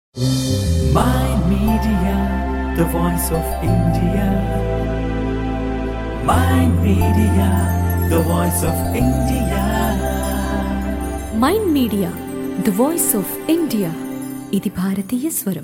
My Media, the voice of India. My Media, the voice of India. Mind Media the voice of India ఇది భారతీయ స్వరం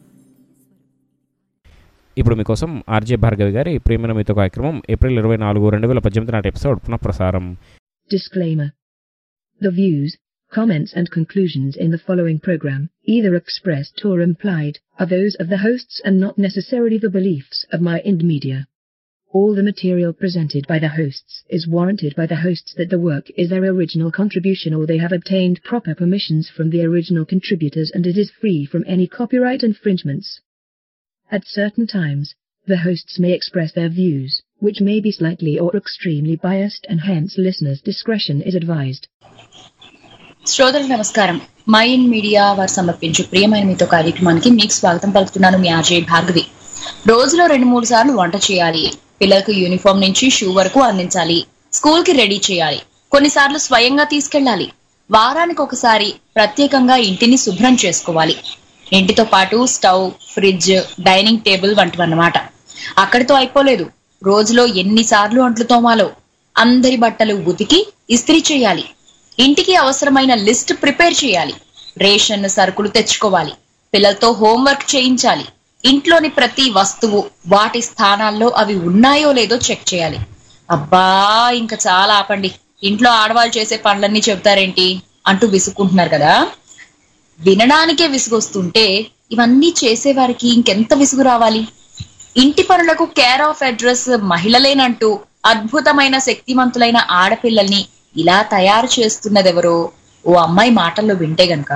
ఇప్పుడు మీకోసం RJ Bhargavi గారి ప్రేమైన మీతో కార్యక్రమం ఏప్రిల్ ఇరవై నాలుగు రెండు వేల పద్దెనిమిది నాటి ఎపిసోడ్ పునఃప్రసారం Disclaimer. The views, comments and conclusions in the following program, either expressed or implied, are those of the hosts and not necessarily the beliefs of my Ind Media. All the material presented by the hosts is warranted by the hosts that the work is their original contribution or they have obtained proper permissions from the original contributors and it is free from any copyright infringements. At certain times, the hosts may express their views, which may be slightly or extremely biased and hence listeners' discretion is advised. శ్రోతలకు నమస్కారం my Mind media వారు సమర్పించు ప్రియమైన మీతో కార్యక్రమానికి మీకు స్వాగతం పలుకుతున్నాను మీ RJ Bhargavi రోజులో రెండు మూడు సార్లు వంట చేయాలి పిల్లలకు యూనిఫామ్ నుంచి షూ వరకు అందించాలి స్కూల్ కి రెడీ చేయాలి కొన్నిసార్లు స్వయంగా తీసుకెళ్ళాలి వారానికి ఒకసారి ప్రత్యేకంగా ఇంటిని శుభ్రం చేసుకోవాలి ఇంటితో పాటు స్టవ్ ఫ్రిడ్జ్ డైనింగ్ టేబుల్ వంటివన్నమాట అక్కడితో అయిపోలేదు రోజులో ఎన్నిసార్లు అంట్లు తోమాలో అందరి బట్టలు ఉతికి ఇస్త్రీ చేయాలి ఇంటికి అవసరమైన లిస్ట్ ప్రిపేర్ చేయాలి రేషన్ సరుకులు తెచ్చుకోవాలి పిల్లలతో హోంవర్క్ చేయించాలి ఇంట్లోని ప్రతి వస్తువు వాటి స్థానాల్లో అవి ఉన్నాయో లేదో చెక్ చేయాలి అబ్బా ఇంకా చాలా ఆపండి ఇంట్లో ఆడవాళ్ళు చేసే పనులన్నీ చెబుతారేంటి అంటూ విసుక్కుంటున్నారు కదా వినడానికే విసుగొస్తుంటే ఇవన్నీ చేసేవారికి ఇంకెంత విసుగు రావాలి ఇంటి పనులకు కేర్ ఆఫ్ అడ్రస్ మహిళలేనంటూ అద్భుతమైన శక్తిమంతులైన ఆడపిల్లల్ని ఇలా తయారు చేస్తున్నదెవరో ఓ అమ్మాయి మాటల్లో వింటే గనక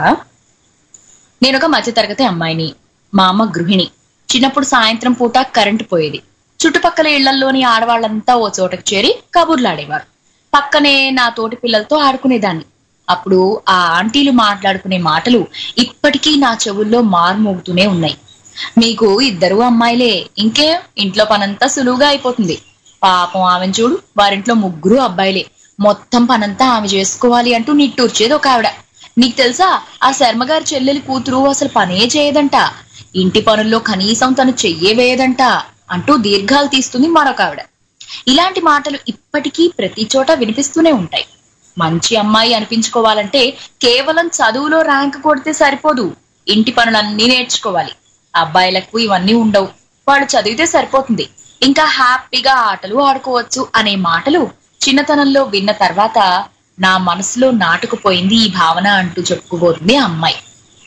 నేనొక మధ్యతరగతి అమ్మాయిని మా అమ్మ గృహిణి చిన్నప్పుడు సాయంత్రం పూట కరెంటు పోయేది చుట్టుపక్కల ఇళ్లల్లోని ఆడవాళ్ళంతా ఓ చోటకు చేరి కబుర్లాడేవారు పక్కనే నా తోటి పిల్లలతో ఆడుకునేదాన్ని అప్పుడు ఆ ఆంటీలు మాట్లాడుకునే మాటలు ఇప్పటికీ నా చెవుల్లో మార్మోగుతూనే ఉన్నాయి మీకు ఇద్దరు అమ్మాయిలే ఇంకే ఇంట్లో పనంతా సులువుగా అయిపోతుంది పాపం ఆమెను చూడు వారింట్లో ముగ్గురు అబ్బాయిలే మొత్తం పనంతా ఆమె చేసుకోవాలి అంటూ నిట్టూర్చేది ఒక ఆవిడ నీకు తెలుసా ఆ శర్మగారి చెల్లెలి కూతురు అసలు పనే చేయదంట ఇంటి పనుల్లో కనీసం తను చెయ్యే వేయదంట అంటూ దీర్ఘాలు తీస్తుంది మరొక ఆవిడ ఇలాంటి మాటలు ఇప్పటికీ ప్రతి చోట వినిపిస్తూనే ఉంటాయి మంచి అమ్మాయి అనిపించుకోవాలంటే కేవలం చదువులో ర్యాంక్ కొడితే సరిపోదు ఇంటి పనులన్నీ నేర్చుకోవాలి అబ్బాయిలకు ఇవన్నీ ఉండవు వాళ్ళు చదివితే సరిపోతుంది ఇంకా హ్యాపీగా ఆటలు ఆడుకోవచ్చు అనే మాటలు చిన్నతనంలో విన్న తర్వాత నా మనసులో నాటుకుపోయింది ఈ భావన అంటూ చెప్పుకోబోతుంది ఆ అమ్మాయి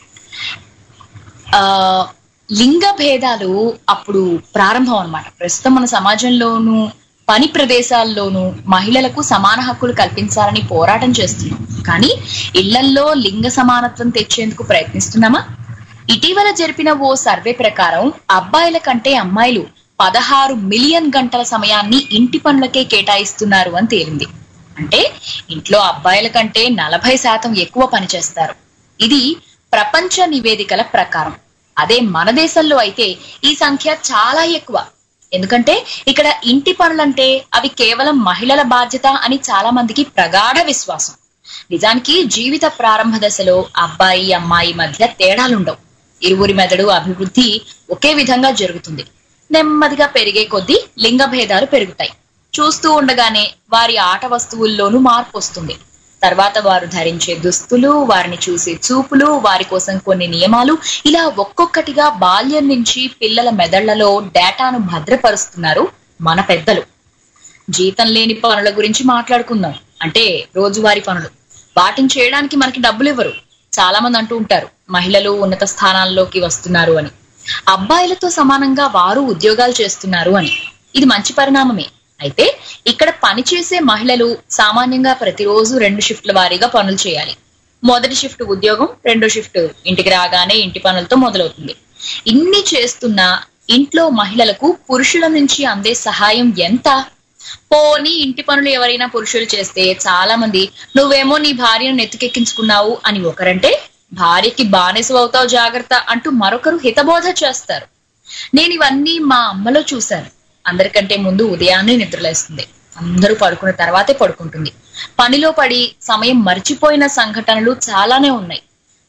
ఆ లింగ భేదాలు అప్పుడు ప్రారంభం అన్నమాట ప్రస్తుతం మన సమాజంలోనూ పని ప్రదేశాల్లోనూ మహిళలకు సమాన హక్కులు కల్పించాలని పోరాటం చేస్తున్నాం కానీ ఇళ్లల్లో లింగ సమానత్వం తెచ్చేందుకు ప్రయత్నిస్తున్నామా ఇటీవల జరిపిన ఓ సర్వే ప్రకారం అబ్బాయిల కంటే అమ్మాయిలు పదహారు మిలియన్ గంటల సమయాన్ని ఇంటి పనులకే కేటాయిస్తున్నారు అని తేలింది అంటే ఇంట్లో అబ్బాయిల కంటే నలభై శాతం ఎక్కువ పని చేస్తారు ఇది ప్రపంచ నివేదికల ప్రకారం అదే మన దేశంలో అయితే ఈ సంఖ్య చాలా ఎక్కువ ఎందుకంటే ఇక్కడ ఇంటి పనులంటే అవి కేవలం మహిళల బాధ్యత అని చాలా మందికి ప్రగాఢ విశ్వాసం నిజానికి జీవిత ప్రారంభ దశలో అబ్బాయి అమ్మాయి మధ్య తేడాలుండవు ఇరువురి మెదడు అభివృద్ధి ఒకే విధంగా జరుగుతుంది నెమ్మదిగా పెరిగే కొద్దీ లింగ భేదాలు పెరుగుతాయి చూస్తూ ఉండగానే వారి ఆట వస్తువుల్లోనూ మార్పు వస్తుంది తర్వాత వారు ధరించే దుస్తులు వారిని చూసే చూపులు వారి కోసం కొన్ని నియమాలు ఇలా ఒక్కొక్కటిగా బాల్యం నుంచి పిల్లల మెదళ్లలో డేటాను భద్రపరుస్తున్నారు మన పెద్దలు జీతం లేని పనుల గురించి మాట్లాడుకుందాం అంటే రోజువారీ పనులు వాటిని చేయడానికి మనకి డబ్బులు ఇవ్వరు చాలా మంది అంటూ ఉంటారు మహిళలు ఉన్నత స్థానాల్లోకి వస్తున్నారు అని అబ్బాయిలతో సమానంగా వారు ఉద్యోగాలు చేస్తున్నారు అని ఇది మంచి పరిణామమే అయితే ఇక్కడ పనిచేసే మహిళలు సామాన్యంగా ప్రతిరోజు రెండు షిఫ్ట్ల వారీగా పనులు చేయాలి మొదటి షిఫ్ట్ ఉద్యోగం రెండో షిఫ్ట్ ఇంటికి రాగానే ఇంటి పనులతో మొదలవుతుంది ఇన్ని చేస్తున్నా ఇంట్లో మహిళలకు పురుషుల నుంచి అందే సహాయం ఎంత పోనీ ఇంటి పనులు ఎవరైనా పురుషులు చేస్తే చాలా మంది నువ్వేమో నీ భార్యను నెత్తికెక్కించుకున్నావు అని ఒకరంటే భార్యకి బానిస అవుతావు జాగ్రత్త అంటూ మరొకరు హితబోధ చేస్తారు నేను ఇవన్నీ మా అమ్మలో చూశాను అందరికంటే ముందు ఉదయాన్నే నిద్రలేస్తుంది అందరూ పడుకున్న తర్వాతే పడుకుంటుంది పనిలో పడి సమయం మర్చిపోయిన సంఘటనలు చాలానే ఉన్నాయి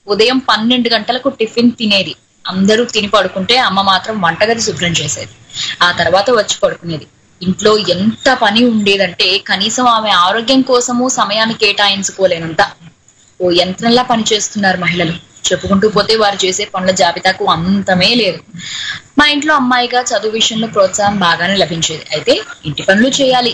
ఉదయం పన్నెండు గంటలకు టిఫిన్ తినేది అందరూ తిని పడుకుంటే అమ్మ మాత్రం వంటగది శుభ్రం చేసేది ఆ తర్వాత వచ్చి పడుకునేది ఇంట్లో ఎంత పని ఉండేదంటే కనీసం ఆమె ఆరోగ్యం కోసము సమయాన్ని కేటాయించుకోలేనంత ఓ యంత్రంలా పనిచేస్తున్నారు మహిళలు చెప్పుకుంటూ పోతే వారు చేసే పనుల జాబితాకు అంతమే లేదు మా ఇంట్లో అమ్మాయిగా చదువు విషయంలో ప్రోత్సాహం బాగానే లభించేది అయితే ఇంటి పనులు చేయాలి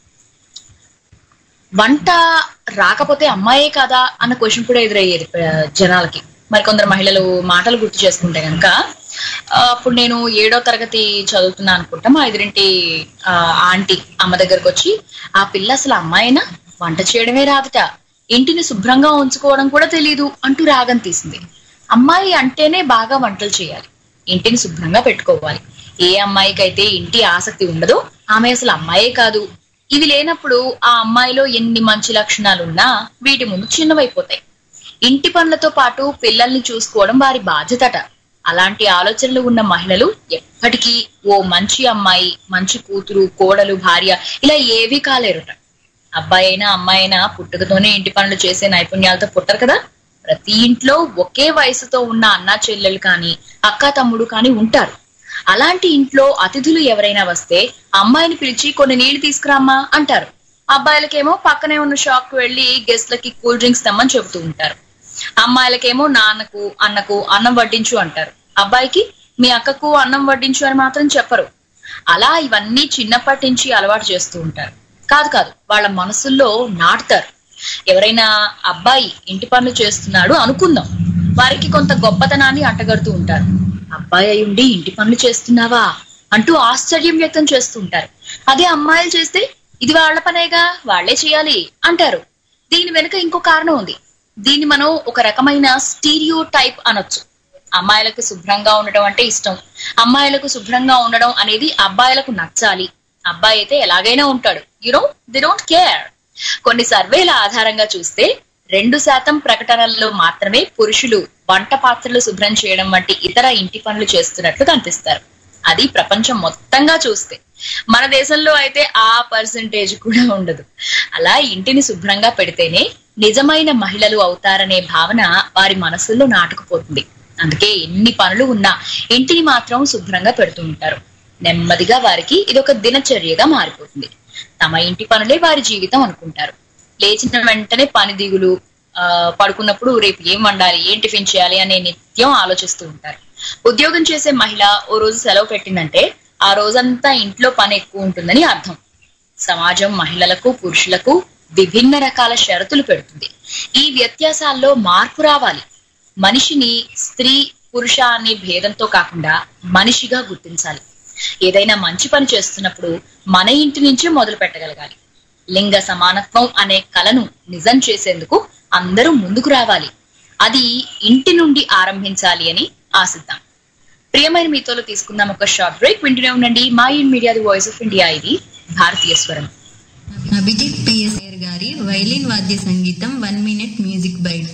వంట రాకపోతే అమ్మాయే కాదా అన్న క్వశ్చన్ కూడా ఎదురయ్యేది ఆ, జనాలకి మరి కొందరు మహిళలు మాటలు గుర్తు చేసుకుంటే కనుక అప్పుడు నేను ఏడో తరగతి చదువుతున్నా అనుకుంటా మా ఎదురింటి ఆ, ఆంటీ అమ్మ దగ్గరకు వచ్చి ఆ పిల్ల అసలు అమ్మాయినా వంట చేయడమే రాదట ఇంటిని శుభ్రంగా ఉంచుకోవడం కూడా తెలియదు అంటూ రాగం తీసింది అమ్మాయి అంటేనే బాగా వంటలు చేయాలి ఇంటిని శుభ్రంగా పెట్టుకోవాలి ఏ అమ్మాయికైతే ఇంటి ఆసక్తి ఉండదో ఆమె అసలు అమ్మాయే కాదు ఇవి లేనప్పుడు ఆ అమ్మాయిలో ఎన్ని మంచి లక్షణాలున్నా వీటి ముందు చిన్నవైపోతాయి ఇంటి పనులతో పాటు పిల్లల్ని చూసుకోవడం వారి బాధ్యతట అలాంటి ఆలోచనలు ఉన్న మహిళలు ఎప్పటికీ ఓ మంచి అమ్మాయి మంచి కూతురు కోడలు భార్య ఇలా ఏవీ కాలేరుట అబ్బాయి అయినా అమ్మాయి అయినా పుట్టుకతోనే ఇంటి పనులు చేసే నైపుణ్యాలతో పుట్టరు కదా ప్రతి ఇంట్లో ఒకే వయసుతో ఉన్న అన్నా చెల్లెలు కానీ అక్క తమ్ముడు కానీ ఉంటారు అలాంటి ఇంట్లో అతిథులు ఎవరైనా వస్తే అమ్మాయిని పిలిచి కొన్ని నీళ్లు తీసుకురామ్మా అంటారు అబ్బాయిలకేమో పక్కనే ఉన్న షాప్ కు వెళ్లి గెస్ట్లకి కూల్ డ్రింక్స్ తెమ్మని చెబుతూ ఉంటారు అమ్మాయిలకేమో నాన్నకు అన్నకు అన్నం వడ్డించు అంటారు అబ్బాయికి మీ అక్కకు అన్నం వడ్డించు అని మాత్రం చెప్పరు అలా ఇవన్నీ చిన్నప్పటి నుంచి అలవాటు చేస్తూ ఉంటారు కాదు కాదు వాళ్ళ మనసుల్లో నాటుతారు ఎవరైనా అబ్బాయి ఇంటి పనులు చేస్తున్నాడు అనుకుందాం వారికి కొంత గొప్పతనాన్ని అంటగడుతూ ఉంటారు అబ్బాయి అయి ఉండి ఇంటి పనులు చేస్తున్నావా అంటూ ఆశ్చర్యం వ్యక్తం చేస్తూ ఉంటారు అదే అమ్మాయిలు చేస్తే ఇది వాళ్ళ పనేగా వాళ్లే చేయాలి అంటారు దీని వెనుక ఇంకో కారణం ఉంది దీన్ని మనం ఒక రకమైన స్టీరియో టైప్ అనొచ్చు అమ్మాయిలకు శుభ్రంగా ఉండడం అంటే ఇష్టం అమ్మాయిలకు శుభ్రంగా ఉండడం అనేది అబ్బాయిలకు నచ్చాలి అబ్బాయి అయితే ఎలాగైనా ఉంటాడు యునో ది డోంట్ కేర్ కొన్ని సర్వేల ఆధారంగా చూస్తే రెండు శాతం ప్రకటనల్లో మాత్రమే పురుషులు వంట పాత్రలు శుభ్రం చేయడం వంటి ఇతర ఇంటి పనులు చేస్తున్నట్లు కనిపిస్తారు అది ప్రపంచం మొత్తంగా చూస్తే మన దేశంలో అయితే ఆ పర్సంటేజ్ కూడా ఉండదు అలా ఇంటిని శుభ్రంగా పెడితేనే నిజమైన మహిళలు అవుతారనే భావన వారి మనసుల్లో నాటుకుపోతుంది అందుకే ఎన్ని పనులు ఉన్నా ఇంటిని మాత్రం శుభ్రంగా పెడుతూ ఉంటారు నెమ్మదిగా వారికి ఇది ఒక దినచర్యగా మారిపోతుంది తమ ఇంటి పనులే వారి జీవితం అనుకుంటారు లేచిన వెంటనే పని దిగులు ఆ పడుకున్నప్పుడు రేపు ఏం వండాలి ఏం టిఫిన్ చేయాలి అనే నిత్యం ఆలోచిస్తూ ఉంటారు ఉద్యోగం చేసే మహిళ ఓ రోజు సెలవు పెట్టిందంటే ఆ రోజంతా ఇంట్లో పని ఎక్కువ ఉంటుందని అర్థం సమాజం మహిళలకు పురుషులకు విభిన్న రకాల షరతులు పెడుతుంది ఈ వ్యత్యాసాల్లో మార్పు రావాలి మనిషిని స్త్రీ పురుష అనే భేదంతో కాకుండా మనిషిగా గుర్తించాలి ఏదైనా మంచి పని చేస్తున్నప్పుడు మన ఇంటి నుంచే మొదలు పెట్టగలగాలి లింగ సమానత్వం అనే కలను నిజం చేసేందుకు అందరూ ముందుకు రావాలి అది ఇంటి నుండి ఆరంభించాలి అని ఆశిద్దాం ప్రియమైన మీతో తీసుకుందాం ఒక షార్ట్ బ్రేక్ వింటూనే ఉండండి Mind Media the voice of India ఇది భారతీయ స్వరం అభిజిత్ పిఎస్ఆర్ గారి వైలిన్ వాద్య సంగీతం one minute music bite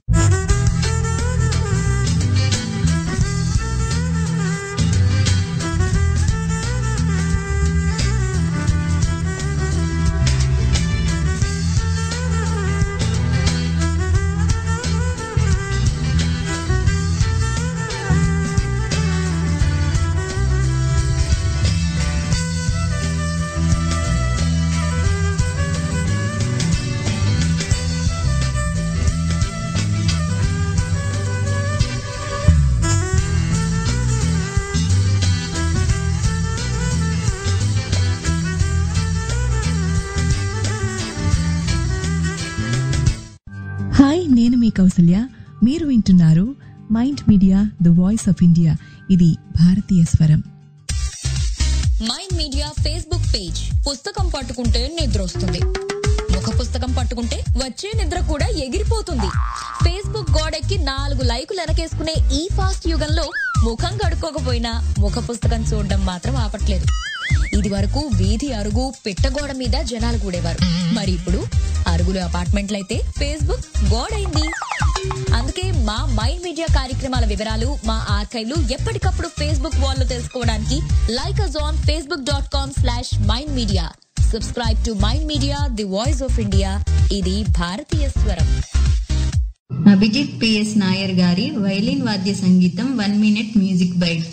hi నేను మీ కౌసల్య మీరు వింటున్నారు Mind Media the voice of India ఇది భారతీయ స్వరం మైండ్ మీడియా ఫేస్బుక్ పేజ్ పుస్తకం పట్టుకుంటే నిద్ర వస్తుంది ముఖ పుస్తకం పట్టుకుంటే వచ్చే నిద్ర కూడా ఎగిరిపోతుంది ఫేస్బుక్ గోడెక్కి నాలుగు లైకులు వెనకేసుకునే ఈ ఫాస్ట్ యుగంలో ముఖం కడుక్కోకపోయినా ముఖ పుస్తకం చూడడం మాత్రం ఆపట్లేదు ఇది వరకు వీధి అరుగు పిట్టగోడ మీద జనాలు కూడేవారు మరి ఇప్పుడు అరుగులు అపార్ట్మెంట్లయితే ఫేస్బుక్ గోడైంది అందుకే మా మైండ్ మీడియా కార్యక్రమాల వివరాలు మా ఆర్కైవ్లు ఎప్పటికప్పుడు ఫేస్బుక్ వాల్లో తెలుసుకోవడానికి like us on Facebook dot com slash Mind Media subscribe to Mind Media the voice of India ఇది భారతీయ స్వరం అభిజిత్ పిఎస్ నాయర్ గారి వైలిన్ వాద్య సంగీతం వన్ మినిట్ మ్యూజిక్ బైట్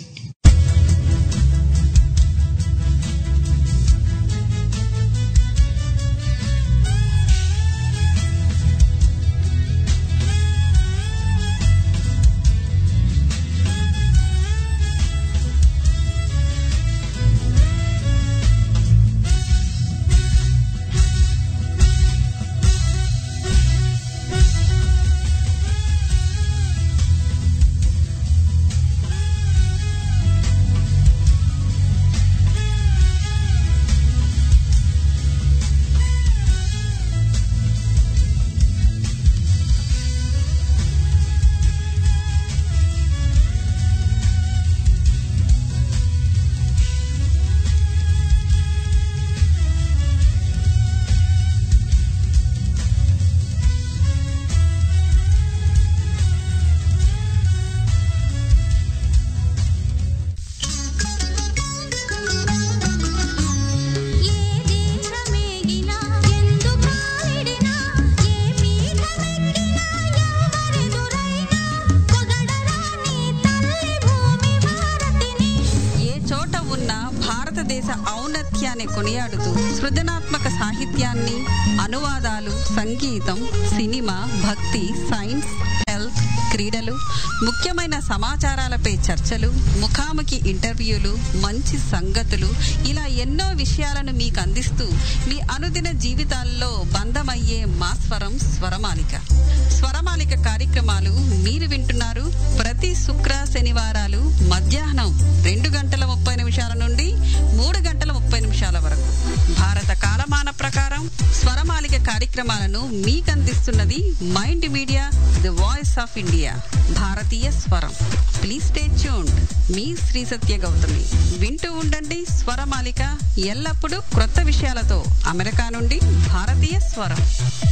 ఏ చోట ఉన్నా భారతదేశ ఔన్నత్యాన్ని కొనియాడుతూ సృజనాత్మక సాహిత్యాన్ని అనువాదాలు సంగీతం సినిమా భక్తి సైన్స్ హెల్త్ క్రీడలు ముఖ్యమైన సమాచారాలపై చర్చలు ముఖాముఖి ఇంటర్వ్యూలు మంచి సంగతులు ఇలా ఎన్నో విషయాలను మీకు అందిస్తూ మీ అనుదిన జీవితాల్లో బంధమయ్యే మా స్వరం స్వరమాలిక స్వరమాలిక కార్యక్రమాలు మీరు వింటున్నారు ప్రతి శుక్ర శనివారాలు మధ్యాహ్నం రెండు గంటల ముప్పై నిమిషాల నుండి మూడు గంటల ముప్పై నిమిషాల వరకు భారత కాలమాన ప్రకారం స్వరమాలిక కార్యక్రమాలను మీకు అందిస్తున్నది Mind Media the voice of India భారతీయ స్వరం ప్లీజ్ స్టే ట్యూన్డ్ మీ శ్రీ సత్య గౌతమి వింటూ ఉండండి స్వరమాలిక ఎల్లప్పుడూ క్రొత్త విషయాలతో అమెరికా నుండి భారతీయ స్వరం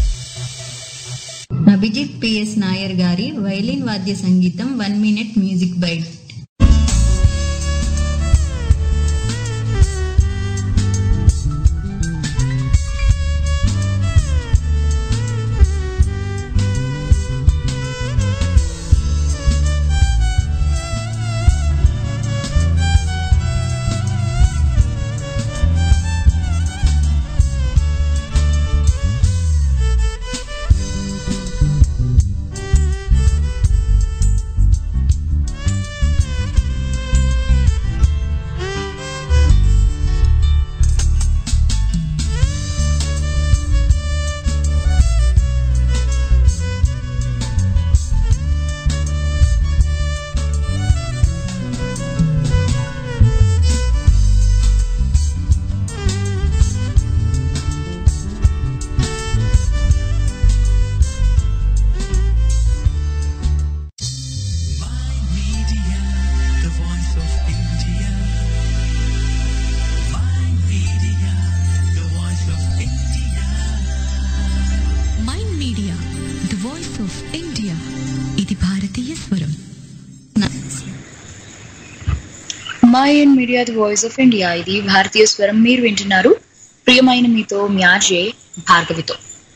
అభిజిత్ పిఎస్ నాయర్ గారి వైలిన్ వాద్య సంగీతం one minute music bite Media, the voice of India. My media, the voice of India. Mind Media the voice of India ఇది భారతీయ స్వరం Mind Media the voice of India ఇది భారతీయ స్వరం మీరు వింటున్నారు ప్రియమైన మీతో మ్యాజే భార్గవితో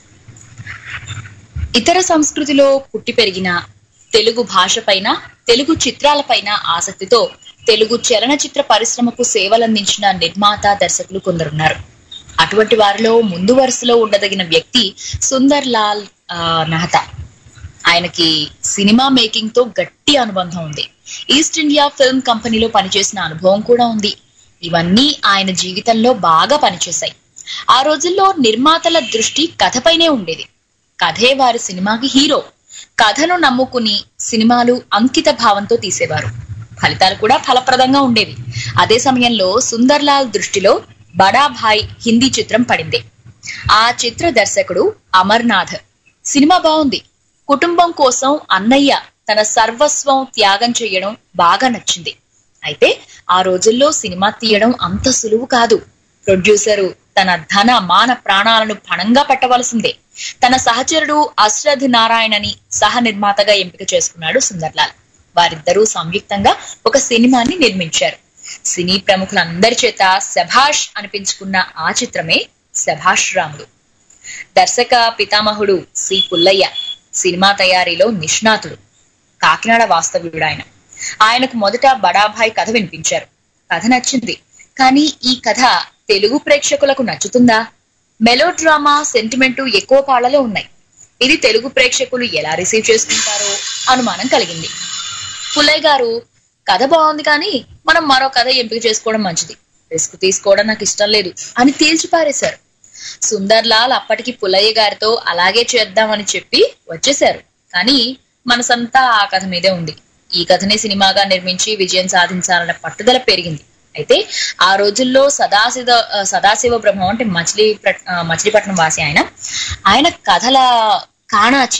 ఇతర సంస్కృతిలో పుట్టి పెరిగిన తెలుగు భాష పైన తెలుగు చిత్రాలపైన ఆసక్తితో తెలుగు చలనచిత్ర పరిశ్రమకు సేవలందించిన నిర్మాత దర్శకులు కొందరున్నారు అటువంటి వారిలో ముందు వరుసలో ఉండదగిన వ్యక్తి సుందర్ లాల్ ఆ, మెహతా ఆయనకి సినిమా మేకింగ్ తో గట్టి అనుబంధం ఉంది ఈస్ట్ ఇండియా ఫిల్మ్ కంపెనీలో పనిచేసిన అనుభవం కూడా ఉంది ఇవన్నీ ఆయన జీవితంలో బాగా పనిచేశాయి ఆ రోజుల్లో నిర్మాతల దృష్టి కథపైనే ఉండేది కథే వారి సినిమాకి హీరో కథను నమ్ముకుని సినిమాలు అంకిత భావంతో తీసేవారు ఫలితాలు కూడా ఫలప్రదంగా ఉండేవి అదే సమయంలో సుందర్లాల్ దృష్టిలో బడా భాయ్ హిందీ చిత్రం పడింది ఆ చిత్ర దర్శకుడు అమర్నాథ్ సినిమా బాగుంది కుటుంబం కోసం అన్నయ్య తన సర్వస్వం త్యాగం చేయడం బాగా నచ్చింది అయితే ఆ రోజుల్లో సినిమా తీయడం అంత సులువు కాదు ప్రొడ్యూసరు తన ధన మాన ప్రాణాలను పణంగా పెట్టవలసిందే తన సహచరుడు అశ్రథ్ నారాయణని సహ నిర్మాతగా ఎంపిక చేసుకున్నాడు సుందర్లాల్ వారిద్దరూ సంయుక్తంగా ఒక సినిమాని నిర్మించారు సినీ ప్రముఖులందరి చేత శభాష్ అనిపించుకున్న ఆ చిత్రమే శభాష్ రాముడు దర్శక పితామహుడు సి పుల్లయ్య సినిమా తయారీలో నిష్ణాతుడు కాకినాడ వాస్తవ్యుడు ఆయన ఆయనకు మొదట బడాభాయ్ కథ వినిపించారు కథ నచ్చింది కానీ ఈ కథ తెలుగు ప్రేక్షకులకు నచ్చుతుందా మెలో డ్రామా సెంటిమెంటు ఎక్కువ పాళ్లలో ఉన్నాయి ఇది తెలుగు ప్రేక్షకులు ఎలా రిసీవ్ చేసుకుంటారో అనుమానం కలిగింది పుల్లయ్య గారు కథ బాగుంది కానీ మనం మరో కథ ఎంపిక చేసుకోవడం మంచిది రిస్క్ తీసుకోవడం నాకు ఇష్టం లేదు అని తేల్చి పారేశారు సుందర్ లాల్ అప్పటికి పుల్లయ్య గారితో అలాగే చేద్దామని చెప్పి వచ్చేశారు కానీ మనసంతా ఆ కథ మీదే ఉంది ఈ కథని సినిమాగా నిర్మించి విజయం సాధించాలన్న పట్టుదల పెరిగింది అయితే ఆ రోజుల్లో సదాశివ సదాశివ బ్రహ్మం అంటే మచిలీ మచిలీపట్నం వాసి ఆయన ఆయన కథల కాణాచి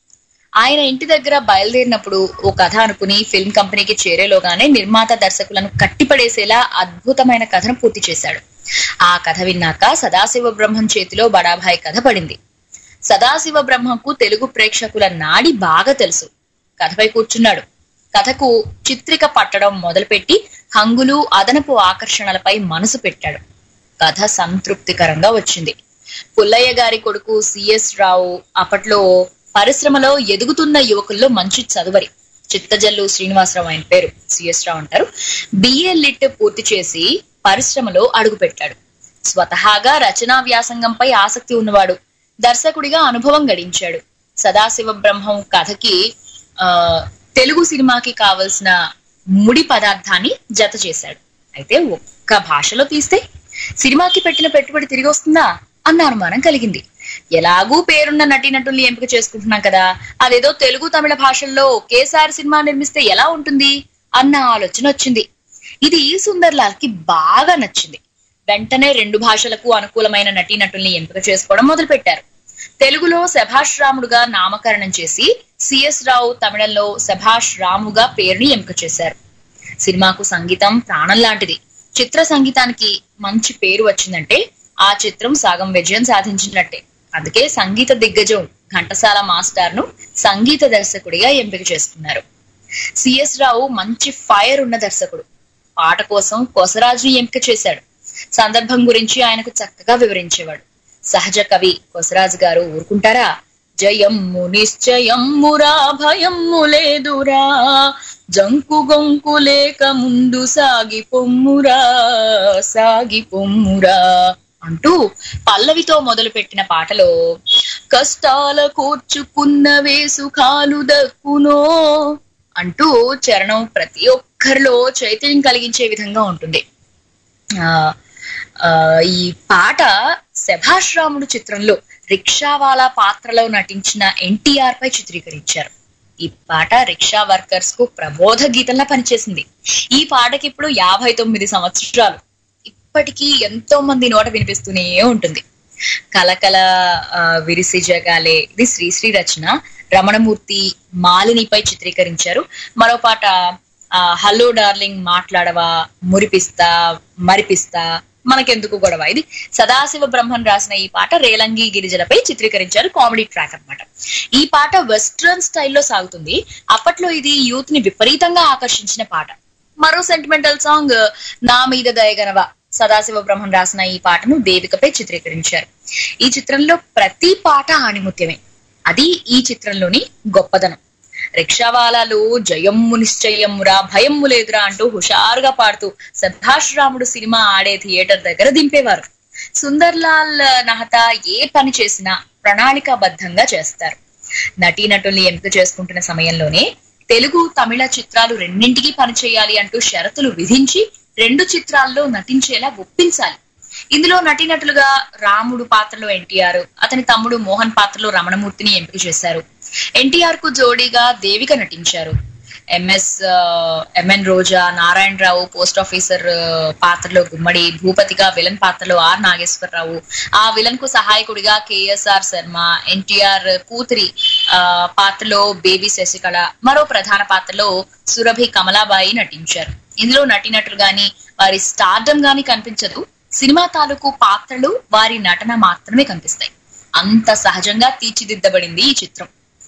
ఆయన ఇంటి దగ్గర బయలుదేరినప్పుడు ఓ కథ అనుకుని ఫిల్మ్ కంపెనీకి చేరేలోగానే నిర్మాత దర్శకులను కట్టిపడేసేలా అద్భుతమైన కథను పూర్తి చేశాడు ఆ కథ విన్నాక సదాశివ బ్రహ్మం చేతిలో బడాభాయ్ కథ పడింది సదాశివ బ్రహ్మకు తెలుగు ప్రేక్షకుల నాడి బాగా తెలుసు కథపై కూర్చున్నాడు కథకు చిత్రిక పట్టడం మొదలుపెట్టి హంగులు అదనపు ఆకర్షణలపై మనసు పెట్టాడు కథ సంతృప్తికరంగా వచ్చింది పుల్లయ్య గారి కొడుకు సిఎస్ రావు అప్పట్లో పరిశ్రమలో ఎదుగుతున్న యువకుల్లో మంచి చదువరి చిత్తజల్లు శ్రీనివాసరావు ఆయన పేరు సిఎస్ రావు అంటారు బిఏ లిట్ పూర్తి చేసి పరిశ్రమలో అడుగుపెట్టాడు స్వతహాగా రచనా వ్యాసంగంపై ఆసక్తి ఉన్నవాడు దర్శకుడిగా అనుభవం గడించాడు సదాశివ బ్రహ్మం కథకి ఆ తెలుగు సినిమాకి కావలసిన ముడి పదార్థాన్ని జత చేశాడు అయితే ఒక్క భాషలో తీస్తే సినిమాకి పెట్టిన పెట్టుబడి తిరిగి వస్తుందా అన్న అనుమానం కలిగింది ఎలాగూ పేరున్న నటీనటుల్ని ఎంపిక చేసుకుంటున్నాం కదా అదేదో తెలుగు తమిళ భాషల్లో ఒకేసారి సినిమా నిర్మిస్తే ఎలా ఉంటుంది అన్న ఆలోచన వచ్చింది ఇది సుందర్ లాల్ కి బాగా నచ్చింది వెంటనే రెండు భాషలకు అనుకూలమైన నటీనటుల్ని ఎంపిక చేసుకోవడం మొదలు పెట్టారు తెలుగులో శభాష్ రాముడుగా నామకరణం చేసి సిఎస్ రావు తమిళంలో శభాష్ రాముగా పేరుని ఎంపిక చేశారు సినిమాకు సంగీతం ప్రాణం లాంటిది చిత్ర సంగీతానికి మంచి పేరు వచ్చిందంటే ఆ చిత్రం సగం విజయం సాధించినట్టే అందుకే సంగీత దిగ్గజం ఘంటసాల మాస్టర్ ను సంగీత దర్శకుడిగా ఎంపిక చేసుకున్నారు సిఎస్ రావు మంచి ఫైర్ ఉన్న దర్శకుడు పాట కోసం కొసరాజుని ఎంపిక చేశాడు సందర్భం గురించి ఆయనకు చక్కగా వివరించేవాడు సహజ కవి కొసరాజు గారు ఊరుకుంటారా జయమ్ము నిశ్చయమ్మురా భయమ్ము లేదురా జంకు గొంకు లేక ముందు సాగి పొమ్మురా సాగి పొమ్మురా అంటూ పల్లవితో మొదలుపెట్టిన పాటలో కష్టాల కూర్చుకున్న వేసుకాలు దక్కునో అంటూ చరణం ప్రతి ఒక్కరిలో చైతన్యం కలిగించే విధంగా ఉంటుంది ఆ ఆ, ఈ పాట శభాష్ రాముడు చిత్రంలో రిక్షావాలా పాత్రలో నటించిన ఎన్టీఆర్ పై చిత్రీకరించారు ఈ పాట రిక్షా వర్కర్స్ కు ప్రబోధ గీతంలా పనిచేసింది ఈ పాటకి ఇప్పుడు యాభై తొమ్మిది సంవత్సరాలు ఇప్పటికీ ఎంతో మంది నోట వినిపిస్తూనే ఉంటుంది కలకల ఆ, విరిసి జగాలే ఇది శ్రీశ్రీ రచన రమణమూర్తి మాలినిపై చిత్రీకరించారు మరో పాట ఆ, హలో డార్లింగ్ మాట్లాడవా మురిపిస్తా మరిపిస్తా మనకెందుకు గొడవ ఇది సదాశివ బ్రహ్మన్ రాసిన ఈ పాట రేలంగి గిరిజలపై చిత్రీకరించారు కామెడీ ట్రాక్ అన్నమాట ఈ పాట వెస్ట్రన్ స్టైల్లో సాగుతుంది అప్పట్లో ఇది యూత్ ని విపరీతంగా ఆకర్షించిన పాట మరో సెంటిమెంటల్ సాంగ్ నా మీద దయగనవ సదాశివ బ్రహ్మం రాసిన ఈ పాటను దేవికపై చిత్రీకరించారు ఈ చిత్రంలో ప్రతి పాట ఆణిముత్యమే అది ఈ చిత్రంలోని గొప్పదనం రిక్షావాలాలు జయమ్ము నిశ్చయమ్మురా భయమ్ము లేదురా అంటూ హుషారుగా పాడుతూ సభాష్ రాముడు సినిమా ఆడే థియేటర్ దగ్గర దింపేవారు సుందర్ లాల్ నహతా ఏ పని చేసినా ప్రణాళికాబద్ధంగా చేస్తారు నటీనటుల్ని ఎంపిక చేసుకుంటున్న సమయంలోనే తెలుగు తమిళ చిత్రాలు రెండింటికి పనిచేయాలి అంటూ షరతులు విధించి రెండు చిత్రాల్లో నటించేలా ఒప్పించాలి ఇందులో నటీనటులుగా రాముడు పాత్రలో ఎన్టీఆర్ అతని తమ్ముడు మోహన్ పాత్రలో రమణమూర్తిని ఎంపిక చేశారు ఎన్టీఆర్ కు జోడీగా దేవిక నటించారు MS MN Roja Narayanarao post officer ఆ, పాత్రలో గుమ్మడి భూపతిగా విలన్ పాత్రలో ఆర్ నాగేశ్వరరావు ఆ విలన్ కు సహాయకుడిగా కేఎస్ఆర్ శర్మ ఎన్టీఆర్ కూతురి ఆ, పాత్రలో బేబీ శశికళ మరో ప్రధాన పాత్రలో సురభి కమలాబాయి నటించారు ఇందులో నటీనటులు గాని వారి స్టార్డమ్ గాని కనిపించదు సినిమా తాలూకు పాత్రలు వారి నటన మాత్రమే కనిపిస్తాయి అంత సహజంగా తీర్చిదిద్దబడింది ఈ చిత్రం